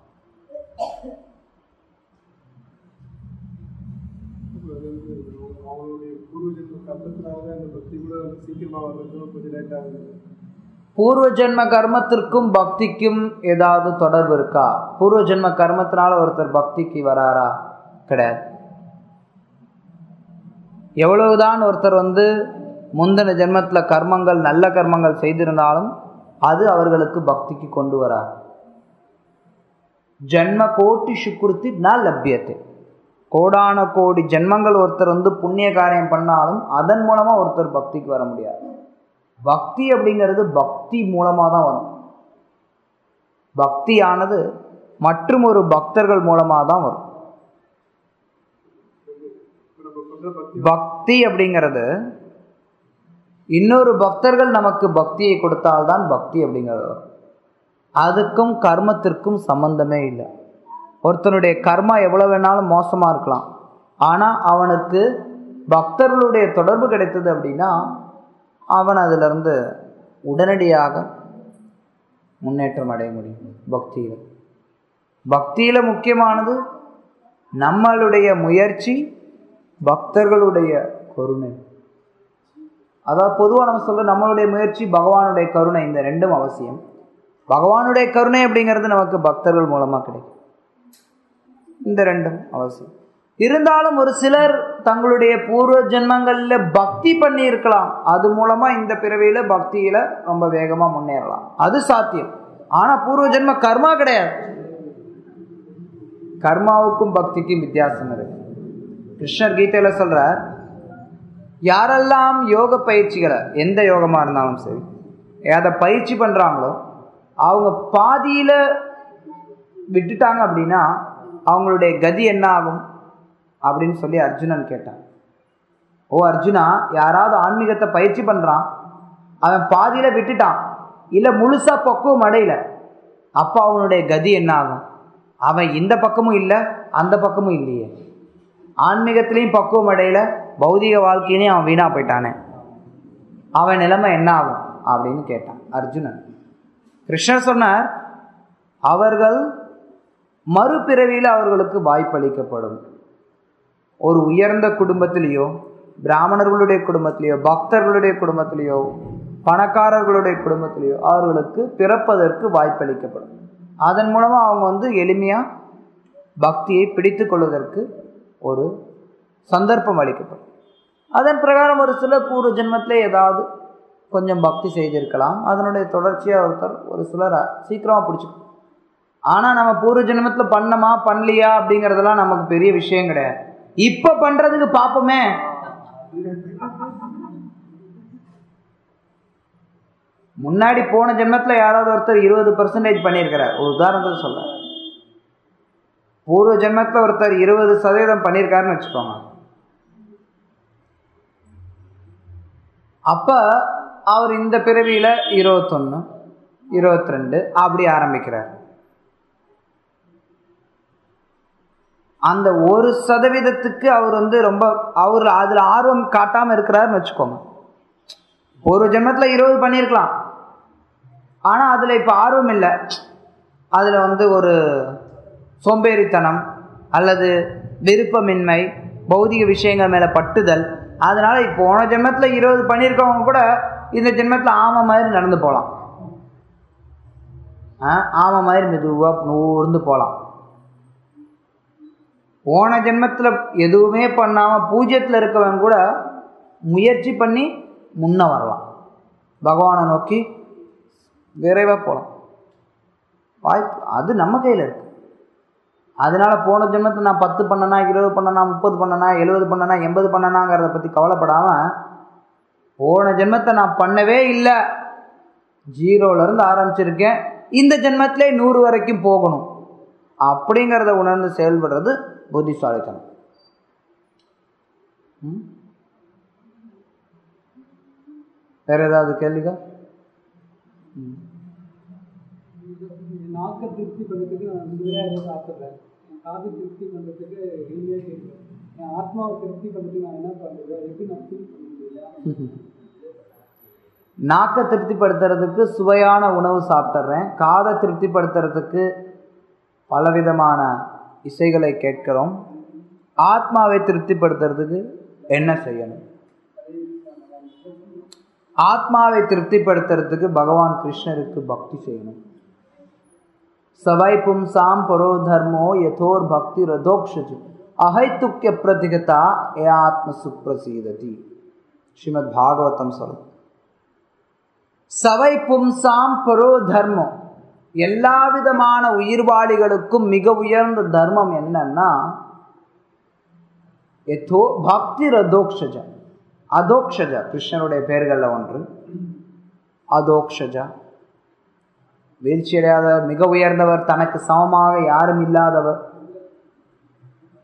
அவங்களுடைய பூர்வ ஜென்ம கர்மத்தினால தான் இந்த பக்தி கூட சீக்கிரமா வர்றதும் கொஞ்சம் லேட் ஆகுது பூர்வ ஜென்ம கர்மத்திற்கும் பக்திக்கும் ஏதாவது தொடர்பு இருக்கா பூர்வ ஜென்ம கர்மத்தினால ஒருத்தர் பக்திக்கு வராரா கிடையாது எவ்வளவுதான் ஒருத்தர் வந்து முந்தின ஜென்மத்தில் கர்மங்கள் நல்ல கர்மங்கள் செய்திருந்தாலும் அது அவர்களுக்கு பக்திக்கு கொண்டு வராது ஜென்ம கோட்டி சுக்குருத்தி ந லப்யத்தை கோடான கோடி ஜென்மங்கள் ஒருத்தர் வந்து புண்ணிய காரியம் பண்ணாலும் அதன் மூலமாக ஒருத்தர் பக்திக்கு வர முடியாது பக்தி அப்படிங்கிறது பக்தி மூலமாக தான் வரும் பக்தியானது மற்றும் ஒரு பக்தர்கள் மூலமாக தான் வரும் இப்போ நம்ம பண்ற பக்தி பக்தி அப்படிங்கிறது இன்னொரு பக்தர்கள் நமக்கு பக்தியை கொடுத்தால்தான் பக்தி அப்படிங்கிறது வரும் அதுக்கும் கர்மத்திற்கும் சம்பந்தமே இல்லை ஒருத்தனுடைய கர்மா எவ்வளோ வேணாலும் மோசமாக இருக்கலாம் ஆனால் அவனுக்கு பக்தர்களுடைய தொடர்பு கிடைத்தது அப்படின்னா அவன் அதிலிருந்து உடனடியாக முன்னேற்றம் அடைய முடியும் பக்தியில் பக்தியில் முக்கியமானது நம்மளுடைய முயற்சி பக்தர்களுடைய கருணை அதாவது பொதுவாக நம்ம சொல்ற நம்மளுடைய முயற்சி பகவானுடைய கருணை இந்த ரெண்டும் அவசியம் பகவானுடைய கருணை அப்படிங்கிறது நமக்கு பக்தர்கள் மூலமாக கிடைக்கும் இந்த ரெண்டும் அவசியம் இருந்தாலும் ஒரு சிலர் தங்களுடைய பூர்வ ஜென்மங்களில் பக்தி பண்ணி இருக்கலாம் அது மூலமா இந்த பிறவியில பக்தியில ரொம்ப வேகமா முன்னேறலாம் அது சாத்தியம் ஆனா பூர்வ ஜென்ம கர்மா கிடையாது கர்மாவுக்கும் பக்திக்கும் வித்தியாசம் இருக்கு கிருஷ்ணர் கீதையில சொல்றார் யாரெல்லாம் யோக பயிற்சிகளை எந்த யோகமா இருந்தாலும் சரி அதை பயிற்சி பண்றாங்களோ அவங்க பாதியில விட்டுட்டாங்க அப்படின்னா அவங்களுடைய கதி என்ன ஆகும் அப்படின்னு சொல்லி அர்ஜுனன் கேட்டான் ஓ அர்ஜுனா யாராவது ஆன்மீகத்தை பயிற்சி பண்றான் அவன் பாதியில விட்டுட்டான் இல்ல முழுசா பக்குவம் அடையல அப்போ அவனுடைய கதி என்ன ஆகும் அவன் இந்த பக்கமும் இல்லை அந்த பக்கமும் இல்லையே ஆன்மீகத்திலையும் பக்குவம் அடையல பௌதிக வாழ்க்கையிலையும் அவன் வீணா போயிட்டானே அவன் நிலைமை என்ன ஆகும் அப்படின்னு கேட்டான் அர்ஜுனன் கிருஷ்ணர் சொன்னார் அவர்கள் மறுபிறவியில் அவர்களுக்கு வாய்ப்பளிக்கப்படும் ஒரு உயர்ந்த குடும்பத்திலேயோ பிராமணர்களுடைய குடும்பத்திலேயோ பக்தர்களுடைய குடும்பத்திலேயோ பணக்காரர்களுடைய குடும்பத்திலேயோ அவர்களுக்கு பிறப்பதற்கு வாய்ப்பளிக்கப்படும் அதன் மூலமாக அவங்க வந்து எளிமையாக பக்தியை பிடித்து கொள்வதற்கு ஒரு சந்தர்ப்பம் அளிக்கப்படும் அதன் பிரகாரம் ஒரு சில பூர்வ ஜென்மத்தில் ஏதாவது கொஞ்சம் பக்தி செய்திருக்கலாம் அதனுடைய தொடர்ச்சியாக ஒருத்தர் ஒரு சிலரை சீக்கிரமாக பிடிச்சிக்கும் ஆனால் நம்ம பூர்வ ஜென்மத்தில் பண்ணமா பண்ணலையா அப்படிங்கிறதெல்லாம் நமக்கு பெரிய விஷயம் கிடையாது இப்போ பண்ணுறதுக்கு பார்ப்போமே முன்னாடி போன ஜென்மத்தில் யாராவது ஒருத்தர் இருபது பர்சன்டேஜ் பண்ணியிருக்கிறார் ஒரு உதாரணத்துக்கு சொல்ல பூர்வ ஜென்மத்தில் ஒருத்தர் இருபது சதவீதம் பண்ணியிருக்காருன்னு வச்சுக்கோங்க அப்போ அவர் இந்த பிறவியில் இருபத்தொன்று இருபத்தி ரெண்டு அப்படி ஆரம்பிக்கிறார் அந்த ஒரு சதவீதத்துக்கு அவர் வந்து ரொம்ப அவர் அதில் ஆர்வம் காட்டாமல் இருக்கிறாருன்னு வச்சுக்கோங்க ஒரு ஜென்மத்தில் இருபது பண்ணியிருக்கலாம் ஆனால் அதில் இப்போ ஆர்வம் இல்லை அதில் வந்து ஒரு சோம்பேறித்தனம் அல்லது விருப்பமின்மை பௌதிக விஷயங்கள் மேலே பட்டுதல் அதனால் இப்போ போன ஜென்மத்தில் இருபது பண்ணியிருக்கவங்க கூட இந்த ஜென்மத்தில் ஆமை மாதிரி நடந்து போகலாம் ஆமை மாதிரி மெதுவாக நூர்ந்து போகலாம் போன ஜென்மத்தில் எதுவுமே பண்ணாமல் பூஜ்யத்தில் இருக்கவங்க கூட முயற்சி பண்ணி முன்ன வரலாம் பகவானை நோக்கி விரைவாக போகலாம் வாய்ப்பு அது நம்ம கையில் இருக்கு அதனால போன ஜென்மத்தை நான் பத்து பண்ணனா இருபது பண்ணனா முப்பது பண்ணனா எழுபது பண்ணனா எண்பது பண்ணனாங்கிறத பற்றி கவலைப்படாமல் போன ஜென்மத்தை நான் பண்ணவே இல்லை ஜீரோலேருந்து ஆரம்பிச்சிருக்கேன் இந்த ஜென்மத்திலே நூறு வரைக்கும் போகணும் அப்படிங்கிறத உணர்ந்து செயல்படுறது புத்திசாலித்தனம் ம்? வேற ஏதாவது கேள்விக்கா ம். என் நாக்கை திருப்தி பண்ணுறதுக்கு நான் சுவையாக ஏதோ சாப்பிட்றேன் என் காது திருப்தி பண்ணுறதுக்கு இனிமையாக கேட்குறேன் என் ஆத்மாவை திருப்தி பண்ணுறதுக்கு நான் என்ன பண்ணுறது அதை எப்படி நான் ஃபீல் பண்ண முடியல நாக்கை திருப்திப்படுத்துறதுக்கு சுவையான உணவு சாப்பிட்றேன் காதை திருப்திப்படுத்துறதுக்கு பலவிதமான இசைகளை கேட்கிறோம் ஆத்மாவை திருப்திப்படுத்துறதுக்கு என்ன செய்யணும் ஆத்மாவை திருப்திப்படுத்துறதுக்கு பகவான் கிருஷ்ணருக்கு பக்தி செய்யணும் சவை பும்சாம் பரோ தர்மோ யதோர் பக்தி ரதோக்ஷஜு அஹைத்துக்கிய பிரதிகதா ஏ ஆத்ம சுப்ரசீததி ஸ்ரீமத் பாகவதம் சொல்லுது சவை பும்சாம் பரோ தர்மம் எல்லா விதமான உயிர்வாளிகளுக்கும் மிக உயர்ந்த தர்மம் என்னன்னா எதோ பக்தி ரதோக்ஷஜ அதோக்ஷஜ கிருஷ்ணனுடைய பெயர்களில் ஒன்று அதோக்ஷஜா வீழ்ச்சியடையாதவர் மிக உயர்ந்தவர் தனக்கு சமமாக யாரும் இல்லாதவர்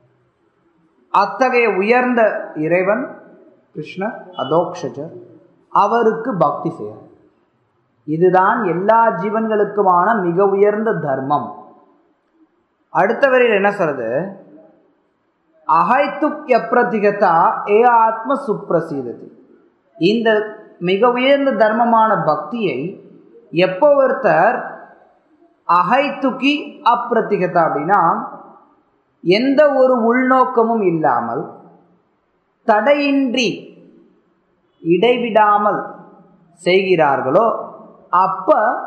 அத்தகைய உயர்ந்த இறைவன் கிருஷ்ண அதோக்ஷஜர் அவருக்கு பக்தி செய்யணும் இதுதான் எல்லா ஜீவன்களுக்குமான மிக உயர்ந்த தர்மம் அடுத்த வரையில் என்ன சொல்றது அகைத்துக் எப்ரதிகதா ஏ ஆத்ம சுப்ரசீததி இந்த மிக உயர்ந்த தர்மமான பக்தியை எப்போ ஒருத்தர் அகைத்துக்கி அப்பிரத்திகதா அப்படின்னா எந்த ஒரு உள்நோக்கமும் இல்லாமல் தடையின்றி இடைவிடாமல் செய்கிறார்களோ அப்ப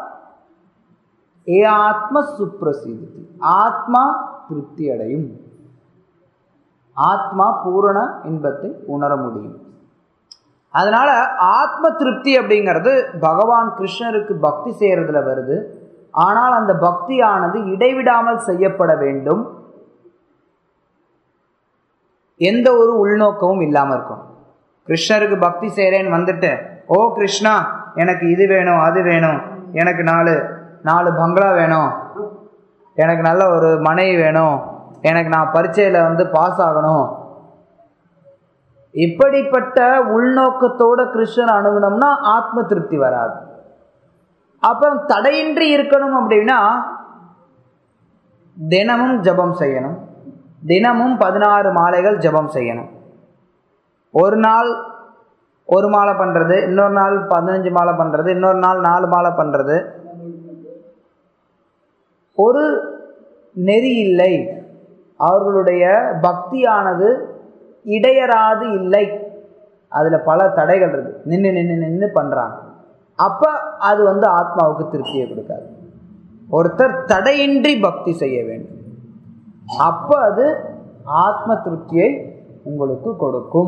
ஏ ஆத்ம சுப்ரசித்தி ஆத்மா திருப்தி அடையும் ஆத்மா பூரண இன்பத்தை உணர முடியும் அதனால ஆத்ம திருப்தி அப்படிங்கிறது பகவான் கிருஷ்ணருக்கு பக்தி செய்யறதுல வருது ஆனால் அந்த பக்தியானது இடைவிடாமல் செய்யப்பட வேண்டும் எந்த ஒரு உள்நோக்கமும் இல்லாமல் இருக்கும் கிருஷ்ணருக்கு பக்தி செய்கிறேன்னு வந்துட்டு ஓ கிருஷ்ணா எனக்கு இது வேணும் அது வேணும் எனக்கு நாலு நாலு பங்களா வேணும் எனக்கு நல்ல ஒரு மனைவி வேணும் எனக்கு நான் பரீட்சையில் வந்து பாஸ் ஆகணும் இப்படிப்பட்ட உள்நோக்கத்தோட கிருஷ்ணன் அணுகுனோம்னா ஆத்ம திருப்தி வராது அப்புறம் தடையின்றி இருக்கணும் அப்படின்னா தினமும் ஜபம் செய்யணும் தினமும் பதினாறு மாலைகள் ஜபம் செய்யணும் ஒரு நாள் ஒரு மாலை பண்ணுறது இன்னொரு நாள் பதினஞ்சு மாலை பண்ணுறது இன்னொரு நாள் நாலு மாலை பண்ணுறது ஒரு நெறி இல்லை அவர்களுடைய பக்தியானது இடையராது இல்லை அதில் பல தடைகள் இருக்குது நின்று நின்று நின்று பண்ணுறாங்க அப்போ அது வந்து ஆத்மாவுக்கு திருப்தியை கொடுக்காது ஒருத்தர் தடையின்றி பக்தி செய்ய வேண்டும் அப்போ அது ஆத்ம திருப்தியை உங்களுக்கு கொடுக்கும்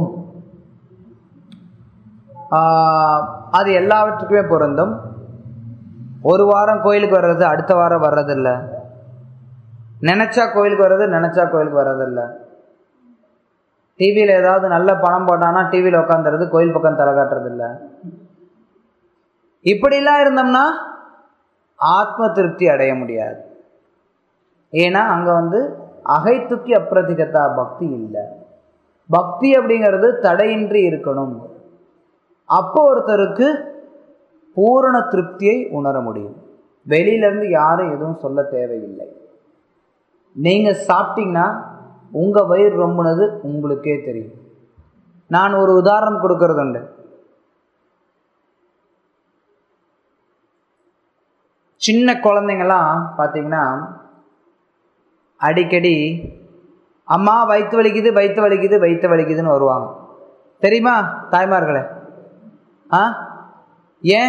அது எல்லாவற்றுக்குமே பொருந்தும் ஒரு வாரம் கோயிலுக்கு வர்றது அடுத்த வாரம் வர்றதில்ல நினச்சா கோயிலுக்கு வர்றது நினச்சா கோயிலுக்கு வர்றதில்ல டிவியில் ஏதாவது நல்ல பணம் போட்டானா டிவியில் உட்காந்துறது கோயில் பக்கம் தலை காட்டுறதில்ல இப்படிலாம் இருந்தோம்னா ஆத்ம திருப்தி அடைய முடியாது ஏன்னா அங்கே வந்து அகைத்துக்கி அப்பிரதிகத்தா பக்தி இல்லை பக்தி அப்படிங்கிறது தடையின்றி இருக்கணும் அப்போ ஒருத்தருக்கு பூரண திருப்தியை உணர முடியும் வெளியிலேருந்து யாரும் எதுவும் சொல்ல தேவையில்லை நீங்கள் சாப்பிட்டீங்கன்னா உங்கள் வயிறு ரொம்புனது உங்களுக்கே தெரியும் நான் ஒரு உதாரணம் கொடுக்கறது உண்டு சின்ன குழந்தைங்கள்லாம் பார்த்தீங்கன்னா அடிக்கடி அம்மா வயிற்று வலிக்குது வயிற்று வலிக்குது வயிற்று வலிக்குதுன்னு வருவாங்க தெரியுமா தாய்மார்களே ஆ ஏன்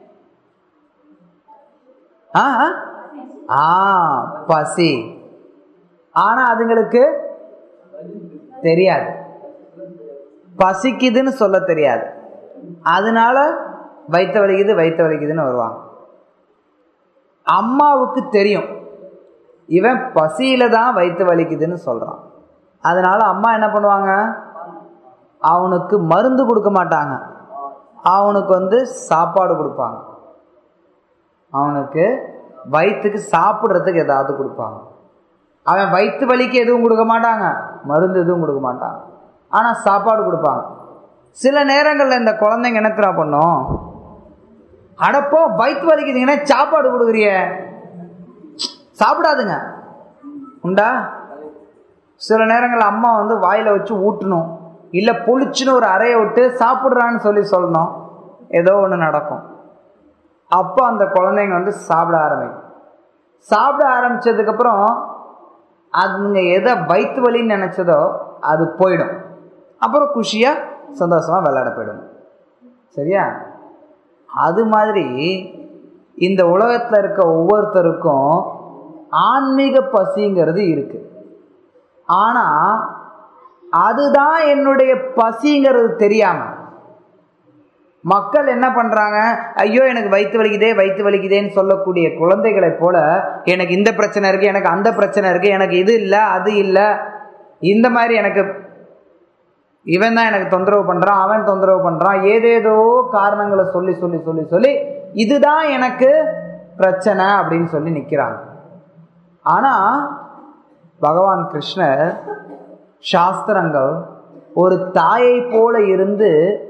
ஆ ஆ பசி ஆனால் அதுங்களுக்கு தெரியாது பசிக்குதுன்னு சொல்ல தெரியாது அதனால வயிற்று வலிக்குது வயிற்று வலிக்குதுன்னு வருவாங்க அம்மாவுக்கு தெரியும் இவன் பசியில தான் வயிற்று வலிக்குதுன்னு சொல்கிறான் அதனால அம்மா என்ன பண்ணுவாங்க அவனுக்கு மருந்து கொடுக்க மாட்டாங்க அவனுக்கு வந்து சாப்பாடு கொடுப்பாங்க அவனுக்கு வயிற்றுக்கு சாப்பிட்றதுக்கு ஏதாவது கொடுப்பாங்க அவன் வயிற்று வலிக்கு எதுவும் கொடுக்க மாட்டாங்க மருந்து எதுவும் கொடுக்க மாட்டாங்க ஆனால் சாப்பாடு கொடுப்பாங்க சில நேரங்களில் இந்த குழந்தைங்க என்னத்துறா பண்ணும் அடப்போ வயிற்று வலிக்குதுங்கன்னா சாப்பாடு கொடுக்குறிய சாப்பிடாதுங்க உண்டா சில நேரங்களில் அம்மா வந்து வாயில் வச்சு ஊட்டணும் இல்லை பொழிச்சுன்னு ஒரு அறையை விட்டு சாப்பிட்றான்னு சொல்லி சொல்லணும் ஏதோ ஒன்று நடக்கும் அப்போ அந்த குழந்தைங்க வந்து சாப்பிட ஆரம்பிக்கும் சாப்பிட ஆரம்பித்ததுக்கப்புறம் அதுங்க எதை வயிற்று வலின்னு நினச்சதோ அது போயிடும் அப்புறம் குஷியாக சந்தோஷமாக விளையாட போயிடும் சரியா அது மாதிரி இந்த உலகத்தில் இருக்க ஒவ்வொருத்தருக்கும் ஆன்மீக பசிங்கிறது இருக்கு ஆனால் அதுதான் என்னுடைய பசிங்கிறது தெரியாமல் மக்கள் என்ன பண்ணுறாங்க ஐயோ எனக்கு வயிற்று வலிக்குதே வயிற்று வலிக்குதேன்னு சொல்லக்கூடிய குழந்தைகளைப் போல எனக்கு இந்த பிரச்சனை இருக்குது எனக்கு அந்த பிரச்சனை இருக்குது எனக்கு இது இல்லை அது இல்லை இந்த மாதிரி எனக்கு இவன் தான் எனக்கு தொந்தரவு பண்ணுறான் அவன் தொந்தரவு பண்ணுறான் ஏதேதோ காரணங்களை சொல்லி சொல்லி சொல்லி சொல்லி இதுதான் எனக்கு பிரச்சனை அப்படின்னு சொல்லி நிற்கிறாங்க ஆனால் பகவான் கிருஷ்ணர் சாஸ்திரங்கள் ஒரு தாயை போல இருந்து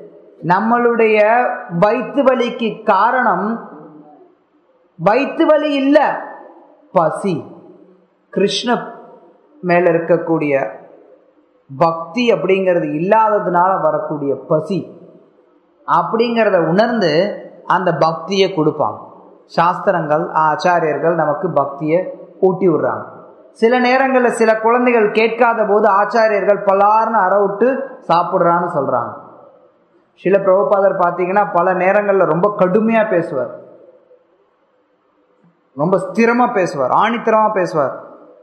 நம்மளுடைய வயிற்று வலிக்கு காரணம் வயிற்று வலி இல்ல பசி கிருஷ்ண மேல இருக்கக்கூடிய பக்தி அப்படிங்கிறது இல்லாததுனால வரக்கூடிய பசி அப்படிங்கிறத உணர்ந்து அந்த பக்தியை கொடுப்பாங்க சாஸ்திரங்கள் ஆச்சாரியர்கள் நமக்கு பக்தியை ஊட்டி விடுறாங்க சில நேரங்களில் சில குழந்தைகள் கேட்காத போது ஆச்சாரியர்கள் பலார்னு அற விட்டு சாப்பிட்றான்னு சொல்றாங்க சில பிரபுபாதர் பார்த்தீங்கன்னா பல நேரங்களில் ரொம்ப கடுமையாக பேசுவார் ரொம்ப ஸ்திரமா பேசுவார் ஆணித்தரமா பேசுவார்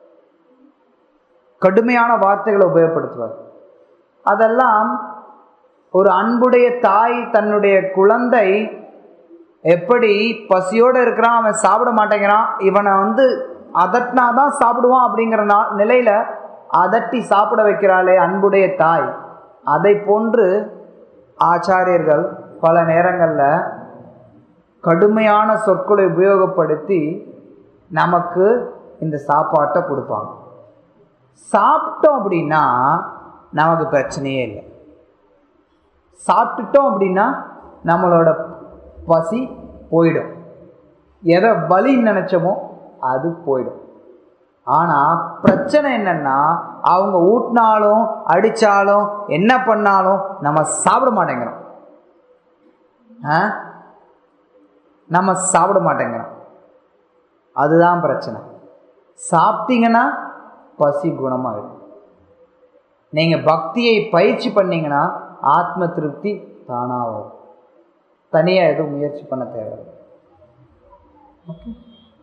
கடுமையான வார்த்தைகளை உபயோகப்படுத்துவார் அதெல்லாம் ஒரு அன்புடைய தாய் தன்னுடைய குழந்தை எப்படி பசியோடு இருக்கிறான் அவன் சாப்பிட மாட்டேங்கிறான் இவனை வந்து அதட்டினாதான் சாப்பிடுவான் அப்படிங்கிற நா நிலையில அதட்டி சாப்பிட வைக்கிறாளே அன்புடைய தாய் அதை போன்று ஆச்சாரியர்கள் பல நேரங்களில் கடுமையான சொற்களை உபயோகப்படுத்தி நமக்கு இந்த சாப்பாட்டை கொடுப்பாங்க சாப்பிட்டோம் அப்படின்னா நமக்கு பிரச்சனையே இல்லை சாப்பிட்டுட்டோம் அப்படின்னா நம்மளோட பசி போயிடும் எதை வலின்னு நினைச்சோமோ அது போயிடும் ஆனால் பிரச்சனை என்னன்னா அவங்க ஊட்டினாலும் அடித்தாலும் என்ன பண்ணாலும் நம்ம சாப்பிட மாட்டேங்கிறோம் ஆ நம்ம சாப்பிட மாட்டேங்கிறோம் அதுதான் பிரச்சனை சாப்பிட்டீங்கன்னா பசி குணமாகிடும் நீங்கள் பக்தியை பயிற்சி பண்ணீங்கன்னா ஆத்ம திருப்தி தானாக வரும் தனியாக எதுவும் முயற்சி பண்ண தேவையில்லை ஓகே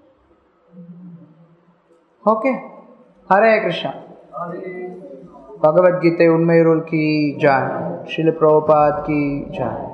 ஓகே ஹரே கிருஷ்ணா भगवत गीता उन्मय रोल की जाए शिल प्रभुपाद की जाए